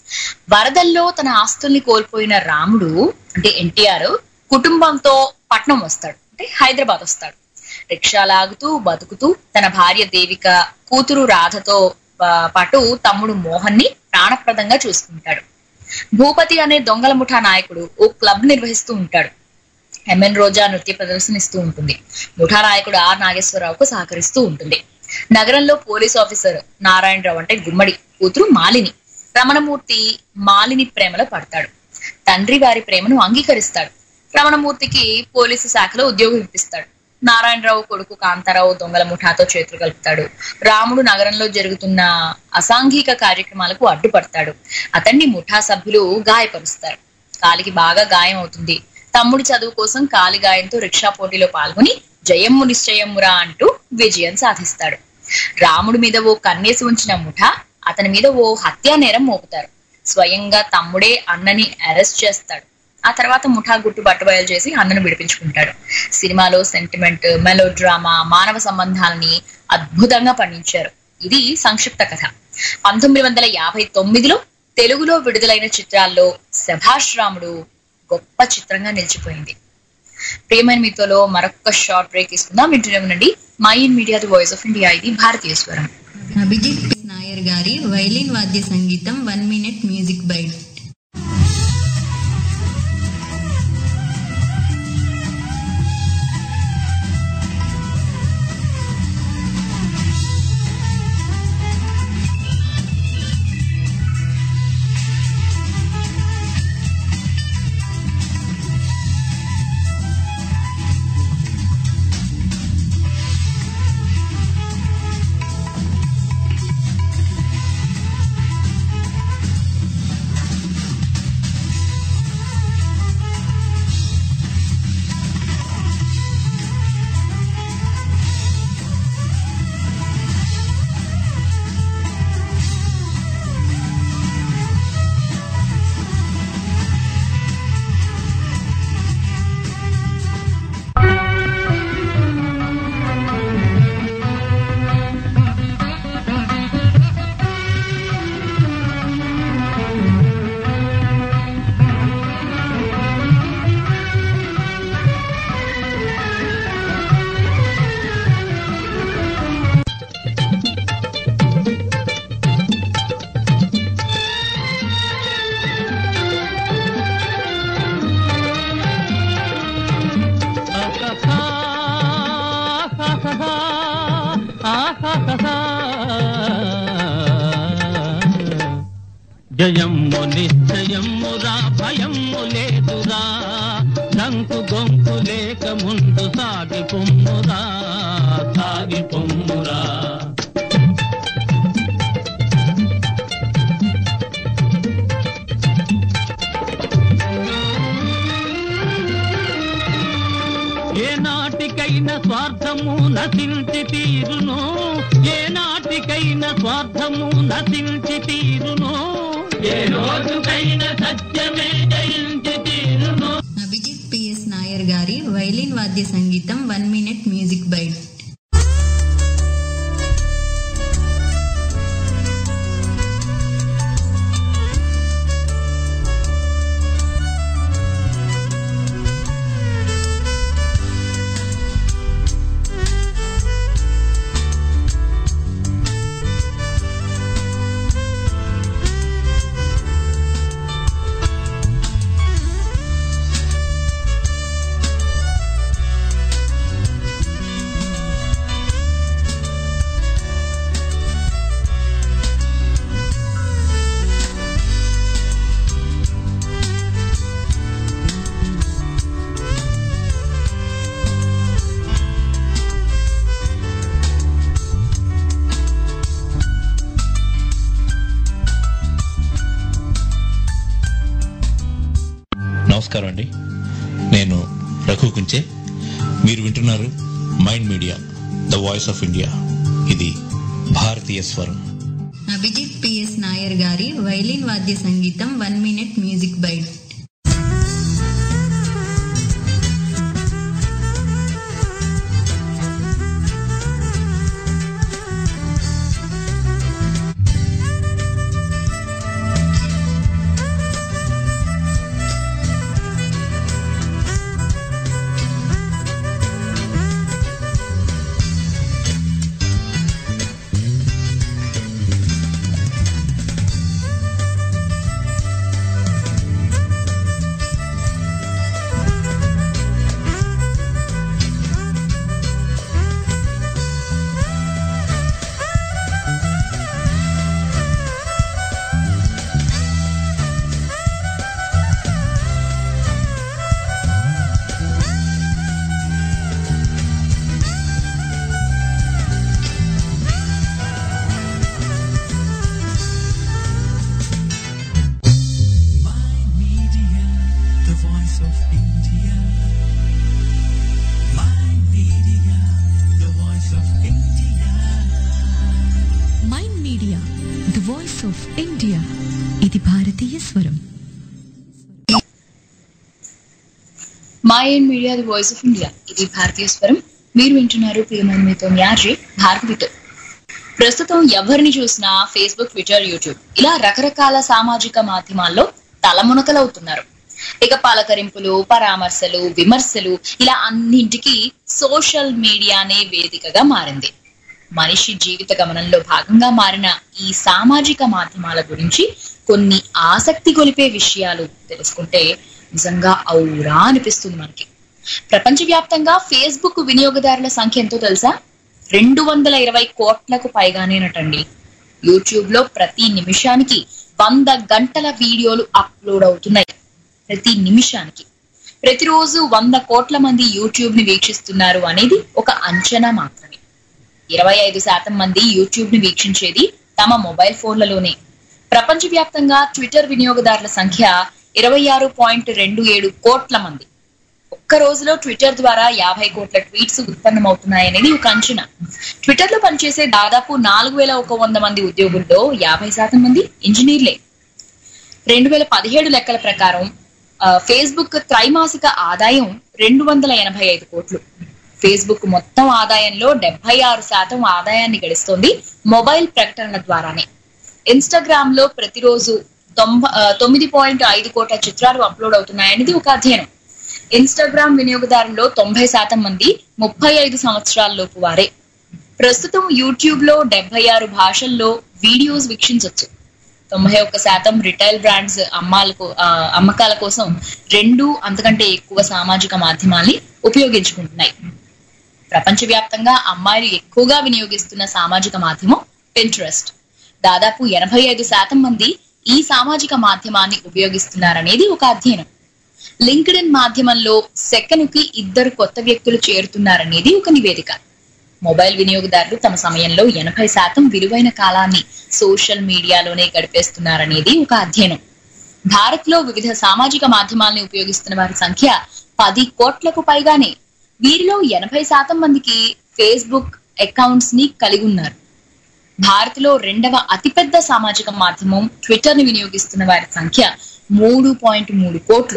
వరదల్లో తన ఆస్తుల్ని కోల్పోయిన రాముడు అంటే ఎన్టీఆర్ కుటుంబంతో పట్నం వస్తాడు అంటే హైదరాబాద్ వస్తాడు రిక్షా లాగుతూ బతుకుతూ తన భార్య దేవిక కూతురు రాధతో పా- పాటు తమ్ముడు మోహన్ ని ప్రాణప్రదంగా చూసుకుంటాడు భూపతి అనే దొంగల ముఠా నాయకుడు ఓ క్లబ్ నిర్వహిస్తూ ఉంటాడు ఎంఎన్ రోజా నృత్య ప్రదర్శనిస్తూ ఉంటుంది ముఠా నాయకుడు ఆర్ నాగేశ్వరరావుకు సహకరిస్తూ ఉంటుంది నగరంలో పోలీస్ ఆఫీసర్ నారాయణరావు అంటే గుమ్మడి కూతురు మాలిని రమణమూర్తి మాలిని ప్రేమలో పడతాడు తండ్రి వారి ప్రేమను అంగీకరిస్తాడు రమణమూర్తికి పోలీసు శాఖలో ఉద్యోగం ఇప్పిస్తాడు నారాయణరావు కొడుకు కాంతారావు దొంగల ముఠాతో చేతులు కలుపుతాడు రాముడు నగరంలో జరుగుతున్న అసాంఘిక కార్యక్రమాలకు అడ్డుపడతాడు అతన్ని ముఠా సభ్యులు గాయపరుస్తారు కాలికి బాగా గాయం అవుతుంది తమ్ముడి చదువు కోసం కాలి గాయంతో రిక్షా పోటీలో పాల్గొని జయమ్ము నిశ్చయమ్మురా అంటూ విజయం సాధిస్తాడు రాముడి మీద ఓ కన్నేసి ఉంచిన ముఠా అతని మీద ఓ హత్యా నేరం మోపుతారు స్వయంగా తమ్ముడే అన్నని అరెస్ట్ చేస్తాడు ఆ తర్వాత ముఠా గుట్టు బట్టబయలు చేసి అన్నను విడిపించుకుంటాడు సినిమాలో సెంటిమెంట్ మెలో డ్రామా మానవ సంబంధాలని అద్భుతంగా పండించారు ఇది సంక్షిప్త కథ పంతొమ్మిది వందల యాభై తొమ్మిదిలో తెలుగులో విడుదలైన చిత్రాల్లో శభాష్ రాముడు గొప్ప చిత్రంగా నిలిచిపోయింది ప్రియమైన మీతోలో మరొక షార్ట్ బ్రేక్ తీసుకుందాం వింటూనే ఉండండి Mind Media the voice of India ఇది భారతీయ స్వరం అభిజిత్ పి. నాయర్ గారి వైలిన్ వాద్య సంగీతం వన్ మినిట్ మ్యూజిక్ బైట్ జయమ్ము నిశ్చయమ్మురా భయమ్ము లేదురా డంకు గొంకు లేక ముందు సాగి పొమ్మురా సాగి పొమ్మురా ఏ నాటికైనా స్వార్థము నశించి తీరును ఏ నాటికైనా స్వార్థము నశించి తీరును ఏ రోజుకైనా సత్యమే జయించి తీరును అభిజిత్ పిఎస్ నాయర్ గారి వైలిన్ వాద్య సంగీతం వన్ మినిట్ మ్యూజిక్ బైట్ నమస్కారం అండి నేను రఘు కుంచే మీరు వింటున్నారు Mind Media the voice of India ఇది భారతీయ స్వరం అభిజిత్ పిఎస్ నాయర్ గారి వైలిన్ వాద్య సంగీతం one minute music bite of India ఇది భారతీయ స్వరం Mind Media the voice of India ఇది భారతీయ స్వరం మీరు వింటున్నారు ప్రియమైన మీతో మ్యాజీ భారతీతో ప్రస్తుతం ఎవరిని చూసినా ఫేస్బుక్ ట్విట్టర్ యూట్యూబ్ ఇలా రకరకాల సామాజిక మాధ్యమాల్లో తలమునకలవుతున్నారు ఇక పలకరింపులు పరామర్శలు విమర్శలు ఇలా అన్నింటికి సోషల్ మీడియానే వేదికగా మారింది మనిషి జీవిత గమనంలో భాగంగా మారిన ఈ సామాజిక మాధ్యమాల గురించి కొన్ని ఆసక్తి గొలిపే విషయాలు తెలుసుకుంటే నిజంగా ఔరా అనిపిస్తుంది మనకి ప్రపంచవ్యాప్తంగా ఫేస్బుక్ వినియోగదారుల సంఖ్య ఎంతో తెలుసా రెండు వందల ఇరవై కోట్లకు పైగానేనటండి యూట్యూబ్ లో ప్రతి నిమిషానికి వంద గంటల వీడియోలు అప్లోడ్ అవుతున్నాయి ప్రతి నిమిషానికి ప్రతిరోజు వంద కోట్ల మంది యూట్యూబ్ ని వీక్షిస్తున్నారు అనేది ఒక అంచనా మాత్రమే ఇరవై ఐదు శాతం మంది యూట్యూబ్ ని వీక్షించేది తమ మొబైల్ ఫోన్లలోనే ప్రపంచవ్యాప్తంగా ట్విట్టర్ వినియోగదారుల సంఖ్య ఇరవై ఆరు పాయింట్ రెండు ఏడు కోట్ల మంది ఒక్క రోజులో ట్విట్టర్ ద్వారా యాభై కోట్ల ట్వీట్స్ ఉత్పన్నమవుతున్నాయనేది ఒక అంచనా ట్విట్టర్ లో పనిచేసే దాదాపు నాలుగు వేల ఒక వంద మంది ఉద్యోగుల్లో యాభై శాతం మంది ఇంజనీర్లే రెండు వేల పదిహేడు లెక్కల ప్రకారం ఆ, ఫేస్బుక్ త్రైమాసిక ఆదాయం రెండు వందల ఎనభై ఐదు కోట్లు ఫేస్బుక్ మొత్తం ఆదాయంలో డెబ్బై ఆరు శాతం ఆదాయాన్ని గడిస్తోంది మొబైల్ ప్రకటనల ద్వారానే ఇన్స్టాగ్రామ్ లో ప్రతిరోజు తొంభై ఆ, తొమ్మిది పాయింట్ ఐదు కోట్ల చిత్రాలు అప్లోడ్ అవుతున్నాయనేది ఒక అధ్యయనం ఇన్స్టాగ్రామ్ వినియోగదారుల్లో తొంభై శాతం మంది ముప్పై ఐదు సంవత్సరాల లోపు వారే ప్రస్తుతం యూట్యూబ్ లో డెబ్బై ఆరు భాషల్లో వీడియోస్ వీక్షించవచ్చు తొంభై ఒక్క శాతం రిటైల్ బ్రాండ్స్ అమ్మాలకు ఆ, అమ్మకాల కోసం రెండు అంతకంటే ఎక్కువ సామాజిక మాధ్యమాల్ని ఉపయోగించుకుంటున్నాయి ప్రపంచవ్యాప్తంగా అమ్మాయిలు ఎక్కువగా వినియోగిస్తున్న సామాజిక మాధ్యమం పింట్రెస్ట్ దాదాపు ఎనభై ఐదు శాతం మంది ఈ సామాజిక మాధ్యమాన్ని ఉపయోగిస్తున్నారనేది ఒక అధ్యయనం లింక్డ్ఇన్ మాధ్యమంలో సెకనుకి ఇద్దరు కొత్త వ్యక్తులు చేరుతున్నారనేది ఒక నివేదిక మొబైల్ వినియోగదారులు తమ సమయంలో ఎనభై శాతం విలువైన కాలాన్ని సోషల్ మీడియాలోనే గడిపేస్తున్నారనేది ఒక అధ్యయనం భారత్ లో వివిధ సామాజిక మాధ్యమాల్ని ఉపయోగిస్తున్న వారి సంఖ్య పది కోట్లకు పైగానే వీరిలో ఎనభై శాతం మందికి ఫేస్బుక్ అకౌంట్స్ ని కలిగి ఉన్నారు భారత్ లో రెండవ అతిపెద్ద సామాజిక మాధ్యమం ట్విట్టర్ ని వినియోగిస్తున్న వారి సంఖ్య మూడు పాయింట్ మూడు కోట్లు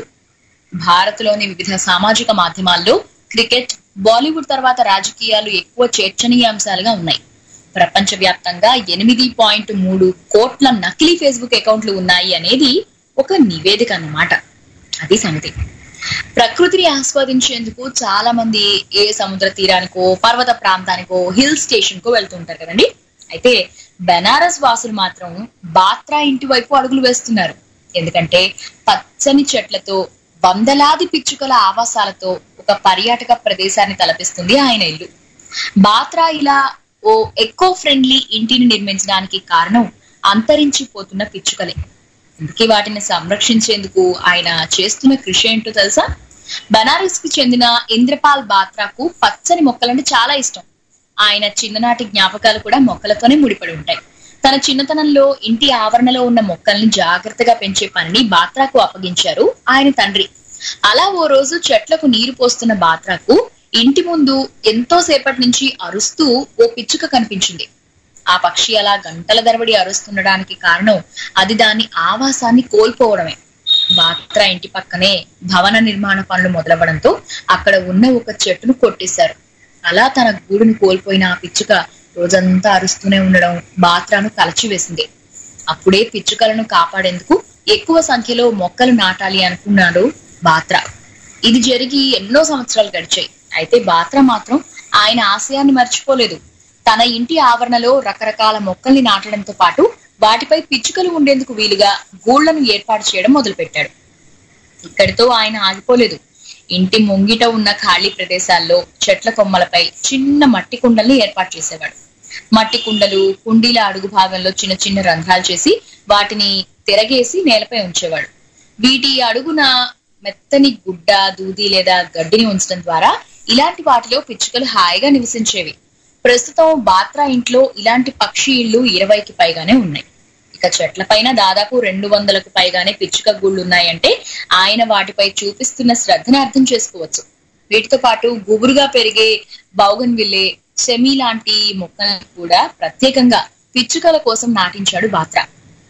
భారత్ లోని వివిధ సామాజిక మాధ్యమాల్లో క్రికెట్ బాలీవుడ్ తర్వాత రాజకీయాలు ఎక్కువ చర్చనీయాంశాలుగా ఉన్నాయి ప్రపంచ వ్యాప్తంగా ఎనిమిది పాయింట్ మూడు కోట్ల నకిలీ ఫేస్బుక్ అకౌంట్లు ఉన్నాయి అనేది ఒక నివేదిక అన్నమాట అది సంగతి ప్రకృతిని ఆస్వాదించేందుకు చాలా మంది ఏ సముద్ర తీరానికో పర్వత ప్రాంతానికో హిల్ స్టేషన్ కో వెళ్తుంటారు కదండి అయితే బెనారస్ వాసులు మాత్రం బాత్రా ఇంటి వైపు అడుగులు వేస్తున్నారు ఎందుకంటే పచ్చని చెట్లతో వందలాది పిచ్చుకల ఆవాసాలతో ఒక పర్యాటక ప్రదేశాన్ని తలపిస్తుంది ఆయన ఇల్లు బాత్రా ఇలా ఓ ఎకో ఫ్రెండ్లీ ఇంటిని నిర్మించడానికి కారణం అంతరించిపోతున్న పిచ్చుకలే అందుకే వాటిని సంరక్షించేందుకు ఆయన చేస్తున్న కృషి ఏంటో తెలుసా బనారస్ కి చెందిన ఇంద్రపాల్ బాత్రాకు పచ్చని మొక్కలంటే చాలా ఇష్టం ఆయన చిన్ననాటి జ్ఞాపకాలు కూడా మొక్కలతోనే ముడిపడి ఉంటాయి తన చిన్నతనంలో ఇంటి ఆవరణలో ఉన్న మొక్కల్ని జాగ్రత్తగా పెంచే పనిని బాత్రాకు అప్పగించారు ఆయన తండ్రి అలా ఓ రోజు చెట్లకు నీరు పోస్తున్న బాత్రాకు ఇంటి ముందు ఎంతో సేపటి నుంచి అరుస్తూ ఓ పిచ్చుక కనిపించింది ఆ పక్షి అలా గంటల తరబడి అరుస్తుండడానికి కారణం అది దాని ఆవాసాన్ని కోల్పోవడమే బాత్రా ఇంటి పక్కనే భవన నిర్మాణ పనులు మొదలవ్వడంతో అక్కడ ఉన్న ఒక చెట్టును కొట్టేశారు అలా తన గూడును కోల్పోయిన ఆ పిచ్చుక రోజంతా అరుస్తూనే ఉండడం బాత్రాను కలచివేసింది అప్పుడే పిచ్చుకలను కాపాడేందుకు ఎక్కువ సంఖ్యలో మొక్కలు నాటాలి అనుకున్నాడు బాత్రా ఇది జరిగి ఎన్నో సంవత్సరాలు గడిచాయి అయితే బాత్రా మాత్రం ఆయన ఆశయాన్ని మర్చిపోలేదు తన ఇంటి ఆవరణలో రకరకాల మొక్కల్ని నాటడంతో పాటు వాటిపై పిచ్చుకలు ఉండేందుకు వీలుగా గూళ్లను ఏర్పాటు చేయడం మొదలుపెట్టాడు ఇక్కడితో ఆయన ఆగిపోలేదు ఇంటి ముంగిట ఉన్న ఖాళీ ప్రదేశాల్లో చెట్ల కొమ్మలపై చిన్న మట్టి కుండల్ని ఏర్పాటు చేసేవాడు మట్టి కుండలు కుండీల అడుగు భాగంలో చిన్న చిన్న రంధ్రాలు చేసి వాటిని తిరగేసి నేలపై ఉంచేవాడు వీటి అడుగున మెత్తని గుడ్డ దూది లేదా గడ్డిని ఉంచడం ద్వారా ఇలాంటి వాటిలో పిచ్చుకలు హాయిగా నివసించేవి ప్రస్తుతం బాత్రా ఇంట్లో ఇలాంటి పక్షి ఇళ్ళు ఇరవైకి పైగానే ఉన్నాయి ఇక చెట్లపైన దాదాపు రెండు వందలకు పైగానే పిచ్చుక గుళ్ళు ఉన్నాయంటే ఆయన వాటిపై చూపిస్తున్న శ్రద్ధను అర్థం చేసుకోవచ్చు వీటితో పాటు గుబురుగా పెరిగే బౌగన్ విల్లే సెమీ లాంటి మొక్కలను కూడా ప్రత్యేకంగా పిచ్చుకల కోసం నాటించాడు బాత్రా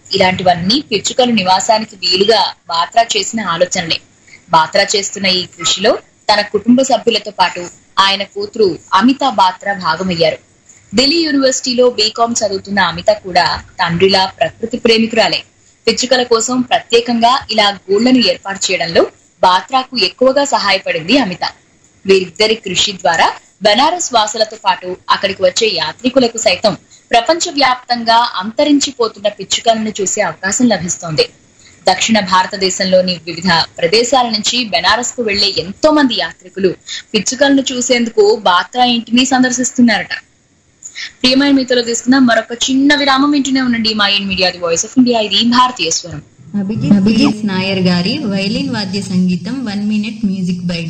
ఇలాంటివన్నీ పిచ్చుకలు నివాసానికి వీలుగా బాత్రా చేసిన ఆలోచనలే బాత్రా చేస్తున్న ఈ కృషిలో తన కుటుంబ సభ్యులతో పాటు ఆయన కూతురు అమిత బాత్రా భాగమయ్యారు ఢిల్లీ యూనివర్సిటీలో బీకాం చదువుతున్న అమిత కూడా తండ్రిలా ప్రకృతి ప్రేమికురాలే పిచ్చుకల కోసం ప్రత్యేకంగా ఇలా గూళ్లను ఏర్పాటు చేయడంలో బాత్రాకు ఎక్కువగా సహాయపడింది అమిత వీరిద్దరి కృషి ద్వారా బనారస్ వాసులతో పాటు అక్కడికి వచ్చే యాత్రికులకు సైతం ప్రపంచ వ్యాప్తంగా అంతరించిపోతున్న పిచ్చుకలను చూసే అవకాశం లభిస్తోంది దక్షిణ భారతదేశంలోని వివిధ ప్రదేశాల నుంచి బెనారస్ కు వెళ్లే ఎంతో మంది యాత్రికులు పిచ్చుకలను చూసేందుకు బాత్రా ఇంటిని సందర్శిస్తున్నారట ప్రియమైన మీతో తీసుకున్న మరొక చిన్న విరామం ఇంటినే ఉండండి Mind Media the voice of India ఇది భారతీయ స్వరం అభిజిత్ అభిజిత్ నాయర్ గారి వైలిన్ వాద్య సంగీతం one minute music bite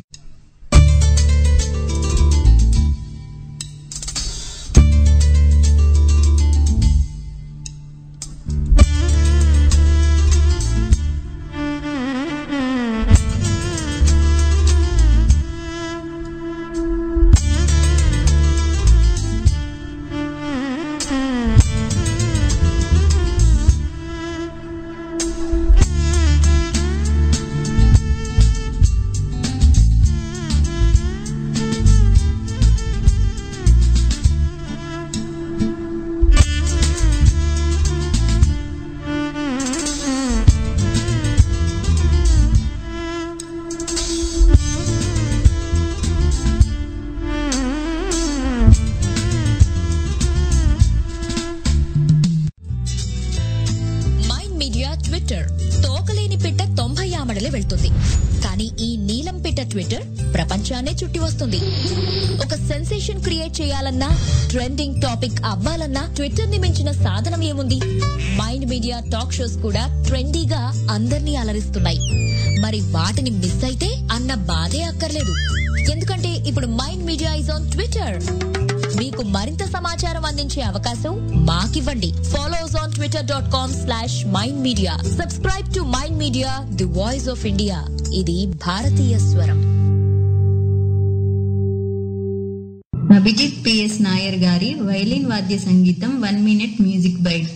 Mind Media Twitter తోకలేని పిట్ట తొంభై ఆమడలే వెళ్తుంది కానీ ఈ నీలం పిట్ట ట్విట్టర్ ప్రపంచాన్నే చుట్టి వస్తుంది ఒక సెన్సేషన్ క్రియేట్ చేయాలన్నా ట్రెండింగ్ టాపిక్ అవ్వాలన్నా ట్విట్టర్ ని మించిన సాధనం ఏముంది మైండ్ మీడియా టాక్ షోస్ కూడా ట్రెండీగా అందర్నీ అలరిస్తున్నాయి మరి వాటిని మిస్ అయితే అన్న బాధే అక్కర్లేదు ఎందుకంటే ఇప్పుడు Mind Media is on Twitter మీకు మరింత సమాచారం అందించే అవకాశం మాకివ్వండి follow us on Twitter dot com slash Mind Media subscribe to Mind Media the voice of India ఇది భారతీయ స్వరం అభిజిత్ పిఎస్ నాయర్ గారి వైలిన్ వాద్య సంగీతం one minute music bite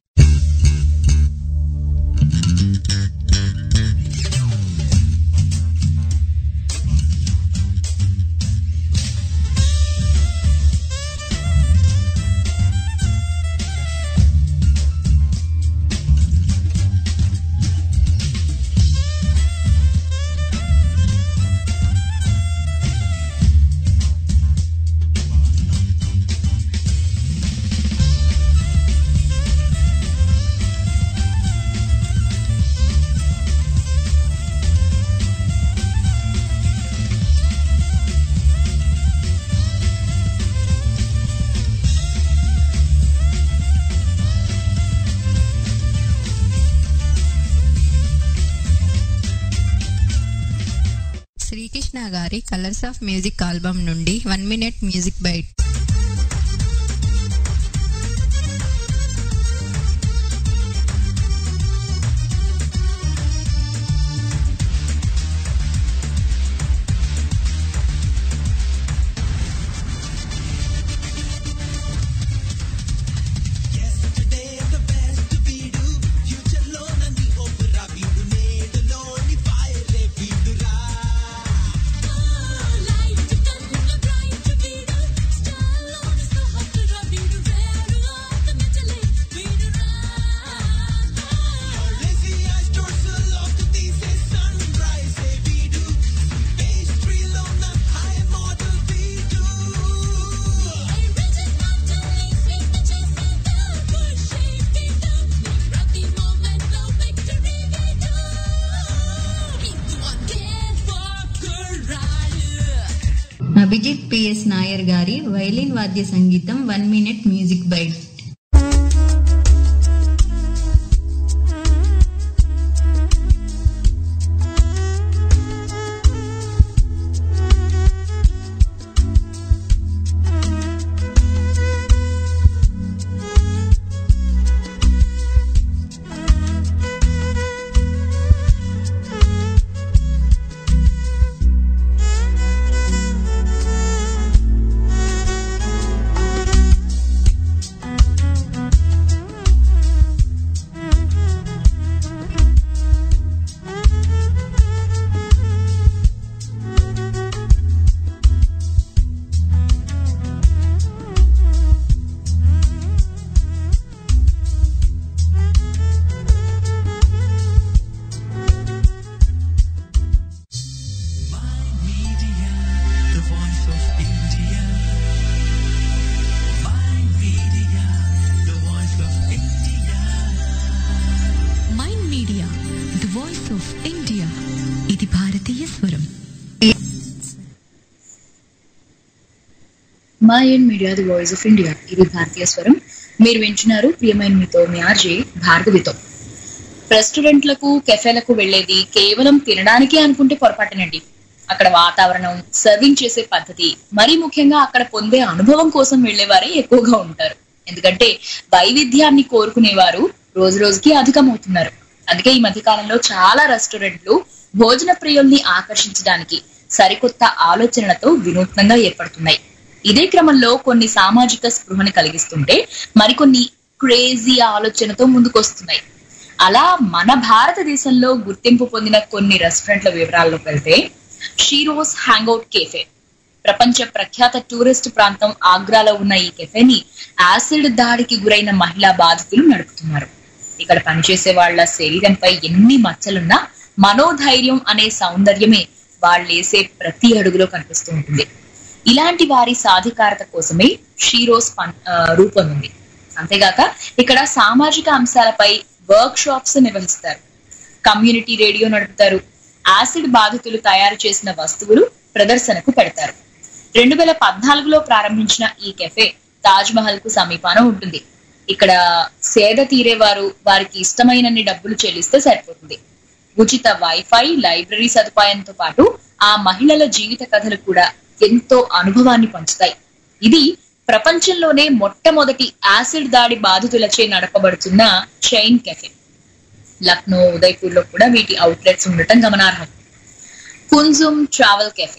Srikrishna గారి కలర్స్ ఆఫ్ మ్యూజిక్ ఆల్బమ్ నుండి one minute music bite Abhijit PS Nair గారి violin వాద్య సంగీతం one minute music bite Mind Media the voice of India ఇది భారతీయ స్వరం మీరు వింటున్నారు ప్రియమైన మీతో మీ ఆర్జే భార్గవితో రెస్టారెంట్లకు కెఫేలకు వెళ్ళేది కేవలం తినడానికే అనుకుంటే పొరపాటునండి అక్కడ వాతావరణం సర్వింగ్ చేసే పద్ధతి మరీ ముఖ్యంగా అక్కడ పొందే అనుభవం కోసం వెళ్లేవారే ఎక్కువగా ఉంటారు ఎందుకంటే వైవిధ్యాన్ని కోరుకునేవారు రోజు రోజుకి అధికమవుతున్నారు అందుకే ఈ మధ్య కాలంలో చాలా రెస్టారెంట్లు భోజన ప్రియుల్ని ఆకర్షించడానికి సరికొత్త ఆలోచనలతో వినూత్నంగా ఏర్పడుతున్నాయి ఇదే క్రమంలో కొన్ని సామాజిక స్పృహని కలిగిస్తుంటే మరికొన్ని క్రేజీ ఆలోచనతో ముందుకొస్తున్నాయి అలా మన భారతదేశంలో గుర్తింపు పొందిన కొన్ని రెస్టారెంట్ల వివరాల్లోకి వెళ్తే షీరోస్ హ్యాంగ్అవుట్ కేఫే ప్రపంచ ప్రఖ్యాత టూరిస్ట్ ప్రాంతం ఆగ్రాలో ఉన్న ఈ కెఫేని యాసిడ్ దాడికి గురైన మహిళా బాధితులు నడుపుతున్నారు ఇక్కడ పనిచేసే వాళ్ళ శరీరంపై ఎన్ని మచ్చలున్నా మనోధైర్యం అనే సౌందర్యమే వాళ్ళేసే ప్రతి అడుగులో కనిపిస్తూ ఉంటుంది ఇలాంటి వారి సాధికారత కోసమే షీరోస్ పన్- ఆ, రూపొందింది అంతేగాక ఇక్కడ సామాజిక అంశాలపై వర్క్ షాప్స్ నిర్వహిస్తారు కమ్యూనిటీ రేడియో నడుపుతారు యాసిడ్ బాధితులు తయారు చేసిన వస్తువులు ప్రదర్శనకు పెడతారు రెండు వేల పద్నాలుగులో ప్రారంభించిన ఈ కెఫే తాజ్ మహల్ కు సమీపాన ఉంటుంది ఇక్కడ సేద తీరేవారు వారికి ఇష్టమైనన్ని డబ్బులు చెల్లిస్తే సరిపోతుంది ఉచిత వైఫై లైబ్రరీ సదుపాయంతో పాటు ఆ మహిళల జీవిత కథలు కూడా ఎంతో అనుభవాన్ని పంచుతాయి ఇది ప్రపంచంలోనే మొట్టమొదటి యాసిడ్ దాడి బాధితులచే నడపబడుతున్న చైన్ కెఫే లక్నో ఉదయ్పూర్ లో కూడా వీటి అవుట్లెట్స్ ఉండటం గమనార్హం కుంజుమ్ ట్రావెల్ కెఫే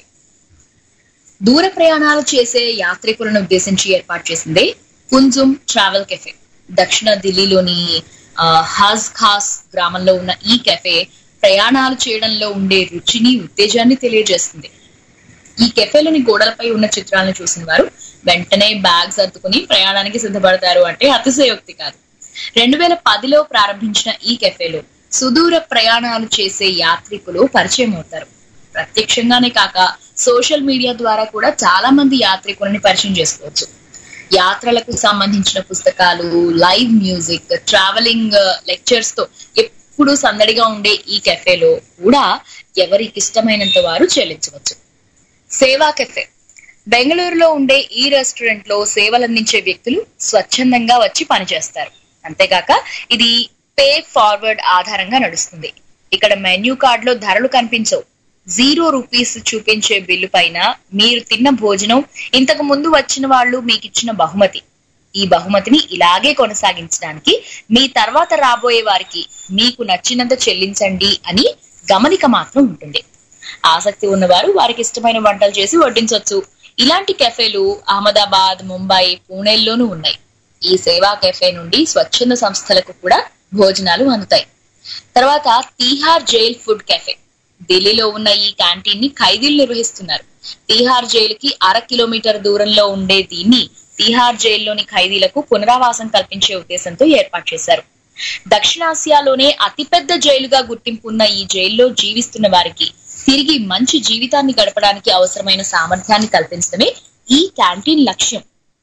దూర ప్రయాణాలు చేసే యాత్రికులను ఉద్దేశించి ఏర్పాటు చేసిందే కుంజుమ్ ట్రావెల్ కెఫే దక్షిణ ఢిల్లీలోని ఆ, హజ్ ఖాస్ గ్రామంలో ఉన్న ఈ కెఫే ప్రయాణాలు చేయడంలో ఉండే రుచిని ఉత్తేజాన్ని తెలియజేస్తుంది ఈ కెఫేలోని గోడలపై ఉన్న చిత్రాలను చూసిన వారు వెంటనే బ్యాగ్ సర్దుకుని ప్రయాణానికి సిద్ధపడతారు అంటే అతిశయోక్తి కాదు రెండు వేల పదిలో ప్రారంభించిన ఈ కెఫేలో సుదూర ప్రయాణాలు చేసే యాత్రికులు పరిచయం అవుతారు ప్రత్యక్షంగానే కాక సోషల్ మీడియా ద్వారా కూడా చాలా మంది యాత్రికులని పరిచయం చేసుకోవచ్చు యాత్రలకు సంబంధించిన పుస్తకాలు లైవ్ మ్యూజిక్ ట్రావెలింగ్ లెక్చర్స్ తో ఎప్పుడు సందడిగా ఉండే ఈ కెఫేలో కూడా ఎవరికి ఇష్టమైనంత వారు చెల్లించవచ్చు సేవా కెఫే బెంగళూరులో ఉండే ఈ రెస్టారెంట్ లో సేవలందించే వ్యక్తులు స్వచ్ఛందంగా వచ్చి పనిచేస్తారు అంతేగాక ఇది పే ఫార్వర్డ్ ఆధారంగా నడుస్తుంది ఇక్కడ మెన్యూ కార్డ్ లో ధరలు కనిపించవు జీరో రూపీస్ చూపించే బిల్లు పైన మీరు తిన్న భోజనం ఇంతకు ముందు వచ్చిన వాళ్ళు మీకు ఇచ్చిన బహుమతి ఈ బహుమతిని ఇలాగే కొనసాగించడానికి మీ తర్వాత రాబోయే వారికి మీకు నచ్చినంత చెల్లించండి అని గమనిక మాత్రం ఉంటుంది ఆసక్తి ఉన్నవారు వారికి ఇష్టమైన వంటలు చేసి వడ్డించవచ్చు ఇలాంటి కెఫేలు అహ్మదాబాద్ ముంబై పూణేల్లోనూ ఉన్నాయి ఈ సేవా కెఫే నుండి స్వచ్ఛంద సంస్థలకు కూడా భోజనాలు అందుతాయి తర్వాత తీహార్ జైల్ ఫుడ్ కెఫే ఢిల్లీలో ఉన్న ఈ క్యాంటీన్ ని ఖైదీలు నిర్వహిస్తున్నారు తీహార్ జైలుకి అర కిలోమీటర్ దూరంలో ఉండే దీన్ని తీహార్ జైల్లోని ఖైదీలకు పునరావాసం కల్పించే ఉద్దేశంతో ఏర్పాటు చేశారు దక్షిణాసియాలోనే అతిపెద్ద జైలుగా గుర్తింపు ఉన్న ఈ జైల్లో జీవిస్తున్న వారికి తిరిగి మంచి జీవితాన్ని గడపడానికి అవసరమైన సామర్థ్యాన్ని కల్పించడమే ఈ క్యాంటీన్ లక్ష్యం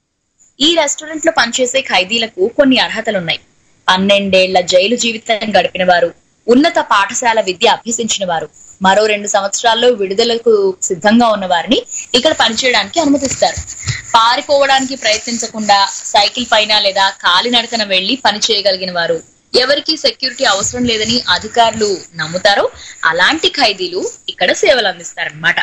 ఈ రెస్టారెంట్ లో పనిచేసే ఖైదీలకు కొన్ని అర్హతలున్నాయి పన్నెండేళ్ల జైలు జీవితం గడిపిన వారు ఉన్నత పాఠశాల విద్య అభ్యసించిన వారు మరో రెండు సంవత్సరాల్లో విడుదలకు సిద్ధంగా ఉన్న వారిని ఇక్కడ పనిచేయడానికి అనుమతిస్తారు పారిపోవడానికి ప్రయత్నించకుండా సైకిల్ పైన లేదా కాలినడకన వెళ్లి పని చేయగలిగిన వారు ఎవరికి సెక్యూరిటీ అవసరం లేదని అధికారులు నమ్ముతారో అలాంటి ఖైదీలు ఇక్కడ సేవలు అందిస్తారనమాట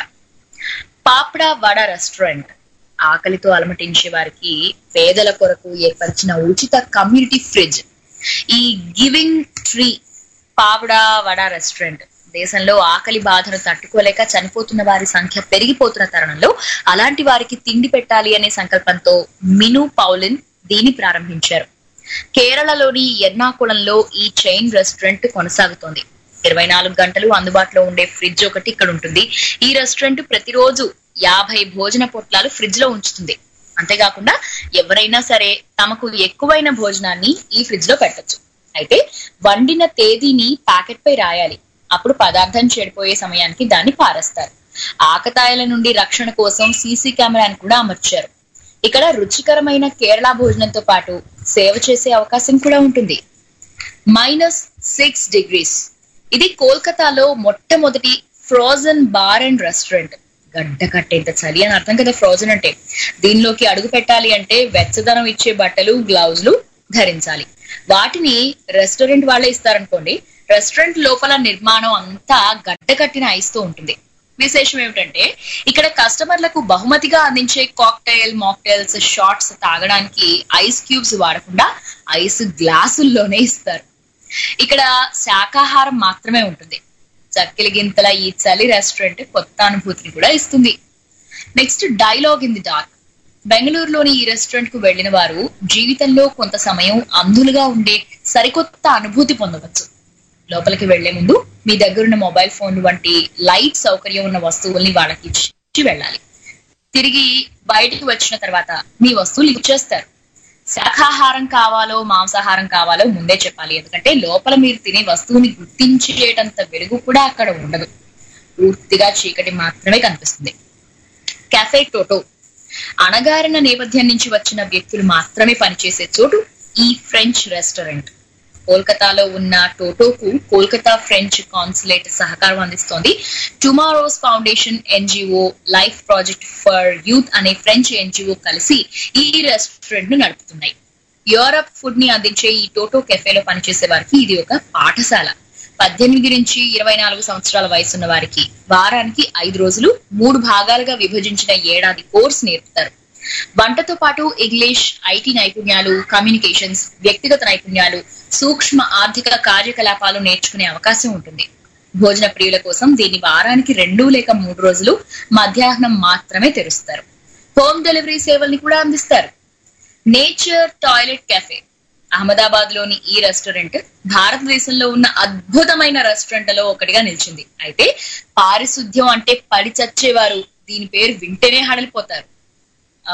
పాపడా వడ రెస్టారెంట్ ఆకలితో అలమటించే వారికి పేదల కొరకు ఏర్పరిచిన ఉచిత కమ్యూనిటీ ఫ్రిడ్జ్ ఈ గివింగ్ ట్రీ పావడా వడ రెస్టారెంట్ దేశంలో ఆకలి బాధను తట్టుకోలేక చనిపోతున్న వారి సంఖ్య పెరిగిపోతున్న తరుణంలో అలాంటి వారికి తిండి పెట్టాలి అనే సంకల్పంతో మిను పౌలిన్ దీన్ని ప్రారంభించారు కేరళలోని ఎర్నాకుళంలో ఈ చైన్ రెస్టారెంట్ కొనసాగుతోంది ఇరవై నాలుగు గంటలు అందుబాటులో ఉండే ఫ్రిడ్జ్ ఒకటి ఇక్కడ ఉంటుంది ఈ రెస్టారెంట్ ప్రతిరోజు యాభై భోజన పొట్లాలు ఫ్రిడ్జ్ లో ఉంచుతుంది అంతేకాకుండా ఎవరైనా సరే తమకు ఎక్కువైన భోజనాన్ని ఈ ఫ్రిడ్జ్ లో పెట్టొచ్చు అయితే వండిన తేదీని ప్యాకెట్ పై రాయాలి అప్పుడు పదార్థం చెడిపోయే సమయానికి దాన్ని పారేస్తారు ఆకతాయిల నుండి రక్షణ కోసం సీసీ కెమెరాను కూడా అమర్చారు ఇక్కడ రుచికరమైన కేరళ భోజనంతో పాటు సేవ చేసే అవకాశం కూడా ఉంటుంది మైనస్ సిక్స్ డిగ్రీస్ ఇది కోల్కతాలో మొట్టమొదటి ఫ్రోజన్ బార్ అండ్ రెస్టారెంట్ గడ్డ కట్టేంత చలి అని అర్థం కదా ఫ్రోజన్ అంటే దీనిలోకి అడుగు పెట్టాలి అంటే వెచ్చదనం ఇచ్చే బట్టలు గ్లౌజులు ధరించాలి వాటిని రెస్టారెంట్ వాళ్ళే ఇస్తారనుకోండి రెస్టారెంట్ లోపల నిర్మాణం అంతా గడ్డ కట్టిన ఐస్ తో ఉంటుంది విశేషం ఏమిటంటే ఇక్కడ కస్టమర్లకు బహుమతిగా అందించే కాక్టైల్ మాక్టైల్స్ షార్ట్స్ తాగడానికి ఐస్ క్యూబ్స్ వాడకుండా ఐస్ గ్లాసుల్లోనే ఇస్తారు ఇక్కడ శాకాహారం మాత్రమే ఉంటుంది చక్కెల గింతల ఈ చలి రెస్టారెంట్ కొత్త అనుభూతిని కూడా ఇస్తుంది next dialogue in the dark బెంగళూరులోని ఈ రెస్టారెంట్ కు వెళ్లిన వారు జీవితంలో కొంత సమయం అంధులుగా ఉండే సరికొత్త అనుభూతి పొందవచ్చు లోపలికి వెళ్లే ముందు మీ దగ్గరున్న మొబైల్ ఫోన్ వంటి లైట్ సౌకర్యం ఉన్న వస్తువుల్ని వాళ్ళకి ఇచ్చి వెళ్ళాలి తిరిగి బయటికి వచ్చిన తర్వాత మీ వస్తువులు ఇచ్చేస్తారు శాఖాహారం కావాలో మాంసాహారం కావాలో ముందే చెప్పాలి ఎందుకంటే లోపల మీరు తినే వస్తువుని గుర్తించేటంత వెలుగు కూడా అక్కడ ఉండదు పూర్తిగా చీకటి మాత్రమే కనిపిస్తుంది కెఫే టోటో అణగారిన నేపథ్యం నుంచి వచ్చిన వ్యక్తులు మాత్రమే పనిచేసే చోటు ఈ ఫ్రెంచ్ రెస్టారెంట్ కోల్కతాలో ఉన్న టోటోకు కోల్కతా ఫ్రెంచ్ కాన్సులేట్ సహకారం అందిస్తోంది tomorrow's foundation NGO life project for youth అనే ఫ్రెంచ్ ఎన్జిఓ కలిసి ఈ రెస్టారెంట్ ను నడుపుతున్నాయి యూరప్ ఫుడ్ ని అందించే ఈ టోటో కెఫేలో పనిచేసే వారికి ఇది ఒక పాఠశాల పద్దెనిమిది నుంచి ఇరవై నాలుగు సంవత్సరాల వయసున్న వారికి వారానికి ఐదు రోజులు మూడు భాగాలుగా విభజించిన ఏడాది కోర్స్ నేర్పుతారు వంటతో పాటు ఇంగ్లీష్ ఐటీ నైపుణ్యాలు కమ్యూనికేషన్స్ వ్యక్తిగత నైపుణ్యాలు సూక్ష్మ ఆర్థిక కార్యకలాపాలు నేర్చుకునే అవకాశం ఉంటుంది భోజన ప్రియుల కోసం దీన్ని వారానికి రెండు లేక మూడు రోజులు మధ్యాహ్నం మాత్రమే తెరుస్తారు హోమ్ డెలివరీ సేవల్ని కూడా అందిస్తారు నేచర్ టాయిలెట్ కెఫే అహ్మదాబాద్ లోని ఈ రెస్టారెంట్ భారతదేశంలో ఉన్న అద్భుతమైన రెస్టారెంట్లలో ఒకటిగా నిలిచింది అయితే పారిశుద్ధ్యం అంటే పడి చచ్చేవారు దీని పేరు వింటేనే హడలిపోతారు ఆ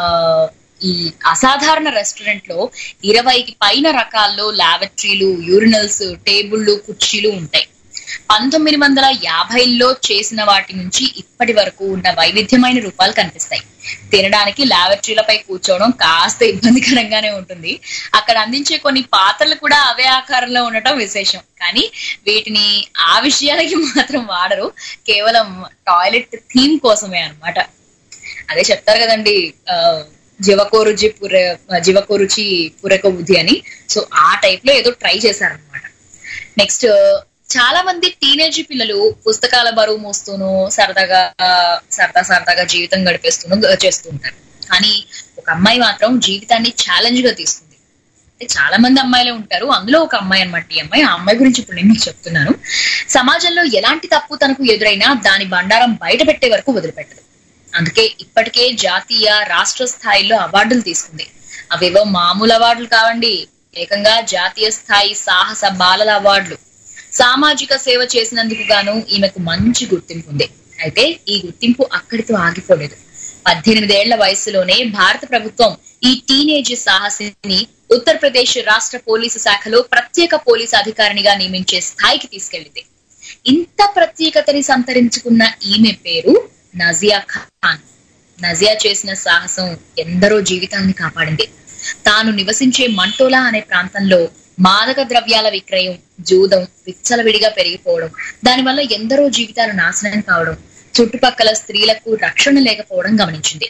ఈ అసాధారణ రెస్టారెంట్ లో ఇరవైకి పైన రకాల్లో లాబరేటరీలు యూరినల్స్ టేబుళ్లు కుర్చీలు ఉంటాయి పంతొమ్మిది వందల యాభైలో చేసిన వాటి నుంచి ఇప్పటి వరకు ఉన్న వైవిధ్యమైన రూపాలు కనిపిస్తాయి తినడానికి లాబరేటరీలపై కూర్చోవడం కాస్త ఇబ్బందికరంగానే ఉంటుంది అక్కడ అందించే కొన్ని పాత్రలు కూడా అవే ఆకారంలో ఉండటం విశేషం కానీ వీటిని ఆ విషయాలకి మాత్రం వాడరు కేవలం టాయిలెట్ థీమ్ కోసమే అన్నమాట అదే చెప్తారు కదండి ఆ, జీవకోరుచి పుర జీవకోరుచి పురక బుద్ధి అని సో ఆ టైప్ లో ఏదో ట్రై చేశారనమాట నెక్స్ట్ చాలా మంది టీనేజ్ పిల్లలు పుస్తకాల బరువు మోస్తూను సరదాగా సరదా సరదాగా జీవితం గడిపేస్తూను గ- చేస్తూ ఉంటారు కానీ ఒక అమ్మాయి మాత్రం జీవితాన్ని ఛాలెంజ్ గా తీసుకుంది అంటే చాలా మంది అమ్మాయిలే ఉంటారు అందులో ఒక అమ్మాయి అన్నమాట ఈ అమ్మాయి ఆ అమ్మాయి గురించి ఇప్పుడు నేను మీకు చెప్తున్నాను సమాజంలో ఎలాంటి తప్పు తనకు ఎదురైనా దాని బండారం బయట పెట్టే వరకు వదిలిపెట్టదు అందుకే ఇప్పటికే జాతీయ రాష్ట్ర స్థాయిలో అవార్డులు తీసుకుంది అవేవో మామూలు అవార్డులు కావండి ఏకంగా జాతీయ స్థాయి సాహస బాలల అవార్డులు సామాజిక సేవ చేసినందుకు గాను ఈమెకు మంచి గుర్తింపు ఉంది అయితే ఈ గుర్తింపు అక్కడితో ఆగిపోలేదు పద్దెనిమిదేళ్ల వయసులోనే భారత ప్రభుత్వం ఈ టీనేజ్ సాహసిని ఉత్తరప్రదేశ్ రాష్ట్ర పోలీసు శాఖలో ప్రత్యేక పోలీసు అధికారినిగా నియమించే స్థాయికి తీసుకెళ్లింది ఇంత ప్రత్యేకతని సంతరించుకున్న ఈమె పేరు నజియా ఖాన్ నజియా చేసిన సాహసం ఎందరో జీవితాల్ని కాపాడింది తాను నివసించే మంటోలా అనే ప్రాంతంలో మాదక ద్రవ్యాల విక్రయం జూదం విచ్చలవిడిగా పెరిగిపోవడం దానివల్ల ఎందరో జీవితాలు నాశనం కావడం చుట్టుపక్కల స్త్రీలకు రక్షణ లేకపోవడం గమనించింది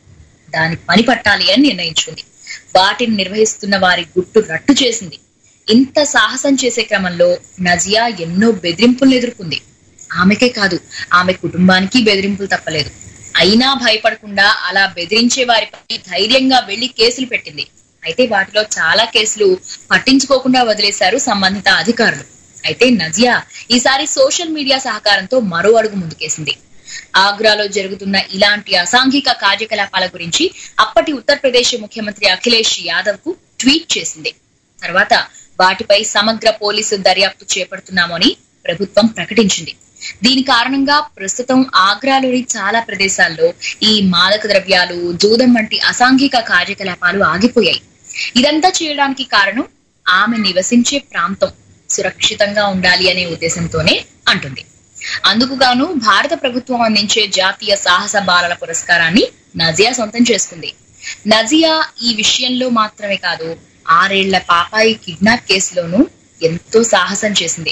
దాని పని పట్టాలి అని నిర్ణయించుకుంది వాటిని నిర్వహిస్తున్న వారి గుట్టు రట్టు చేసింది ఇంత సాహసం చేసే క్రమంలో నజియా ఎన్నో బెదిరింపులను ఎదుర్కొంది ఆమెకే కాదు ఆమె కుటుంబానికి బెదిరింపులు తప్పలేదు అయినా భయపడకుండా అలా బెదిరించే వారిపై ధైర్యంగా వెళ్లి కేసులు పెట్టింది అయితే వాటిలో చాలా కేసులు పట్టించుకోకుండా వదిలేశారు సంబంధిత అధికారులు అయితే నజియా ఈసారి సోషల్ మీడియా సహకారంతో మరో అడుగు ముందుకేసింది ఆగ్రాలో జరుగుతున్న ఇలాంటి అసాంఘిక కార్యకలాపాల గురించి అప్పటి ఉత్తరప్రదేశ్ ముఖ్యమంత్రి అఖిలేష్ యాదవ్ కు ట్వీట్ చేసింది తర్వాత వాటిపై సమగ్ర పోలీసు దర్యాప్తు చేపడుతున్నామని ప్రభుత్వం ప్రకటించింది దీని కారణంగా ప్రస్తుతం ఆగ్రాలోని చాలా ప్రదేశాల్లో ఈ మాదక ద్రవ్యాలు జూదం వంటి అసాంఘిక కార్యకలాపాలు ఆగిపోయాయి ఇదంతా చేయడానికి కారణం ఆమె నివసించే ప్రాంతం సురక్షితంగా ఉండాలి అనే ఉద్దేశంతోనే అంటుంది అందుకు గాను భారత ప్రభుత్వం అందించే జాతీయ సాహస బాలల పురస్కారాన్ని నజియా సొంతం చేసుకుంది నజియా ఈ విషయంలో మాత్రమే కాదు ఆరేళ్ల పాపాయి కిడ్నాప్ కేసులోనూ ఎంతో సాహసం చేసింది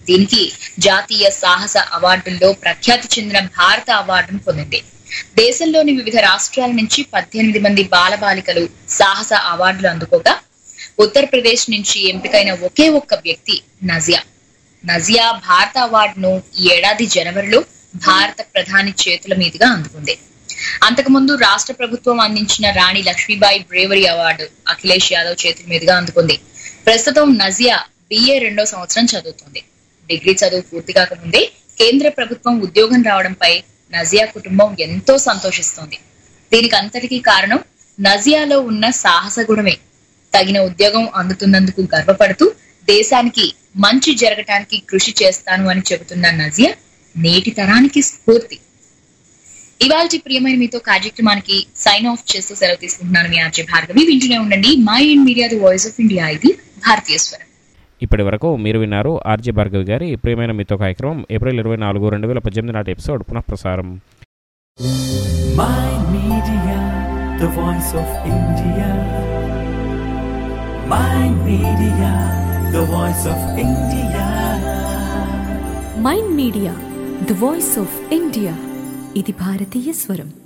దీనికి జాతీయ సాహస అవార్డుల్లో ప్రఖ్యాతి చెందిన భారత అవార్డును పొందింది దేశంలోని వివిధ రాష్ట్రాల నుంచి పద్దెనిమిది మంది బాలబాలికలు సాహస అవార్డులు అందుకోగా ఉత్తరప్రదేశ్ నుంచి ఎంపికైన ఒకే ఒక్క వ్యక్తి నజియా నజియా భారత అవార్డును ఈ ఏడాది జనవరిలో భారత ప్రధాని చేతుల మీదుగా అందుకుంది అంతకుముందు రాష్ట్ర ప్రభుత్వం అందించిన రాణి లక్ష్మీబాయి బ్రేవరీ అవార్డు అఖిలేష్ యాదవ్ చేతుల మీదుగా అందుకుంది ప్రస్తుతం నజియా బిఏ రెండో సంవత్సరం చదువుతుంది డిగ్రీ చదువు పూర్తి కాకముందే కేంద్ర ప్రభుత్వం ఉద్యోగం రావడంపై నజియా కుటుంబం ఎంతో సంతోషిస్తోంది దీనికి అంతటికీ కారణం నజియాలో ఉన్న సాహస గుణమే తగిన ఉద్యోగం అందుతున్నందుకు గర్వపడుతూ దేశానికి మంచి జరగటానికి కృషి చేస్తాను అని చెబుతున్న నజియా నేటి తరానికి స్ఫూర్తి ఇవాళ ప్రియమైన మీతో కార్యక్రమానికి సైన్ ఆఫ్ చేస్తూ సెలవు తీసుకుంటున్నాను మీ ఆర్జే భార్గవి వింటూనే ఉండండి My Ind Media the voice of India ఇది భారతీయ స్వరం ఇప్పటి వరకు మీరు విన్నారు ఆర్జే భార్గవి గారి ప్రియమైన మీతో కార్యక్రమం ఏప్రిల్ ఇరవై నాలుగు రెండు వేల పద్దెనిమిది నాటి ఎపిసోడ్ పునఃప్రసారం My Media, the voice of India. My Media, the voice of India. Mind Media the voice of India ఇది భారతీయ స్వరం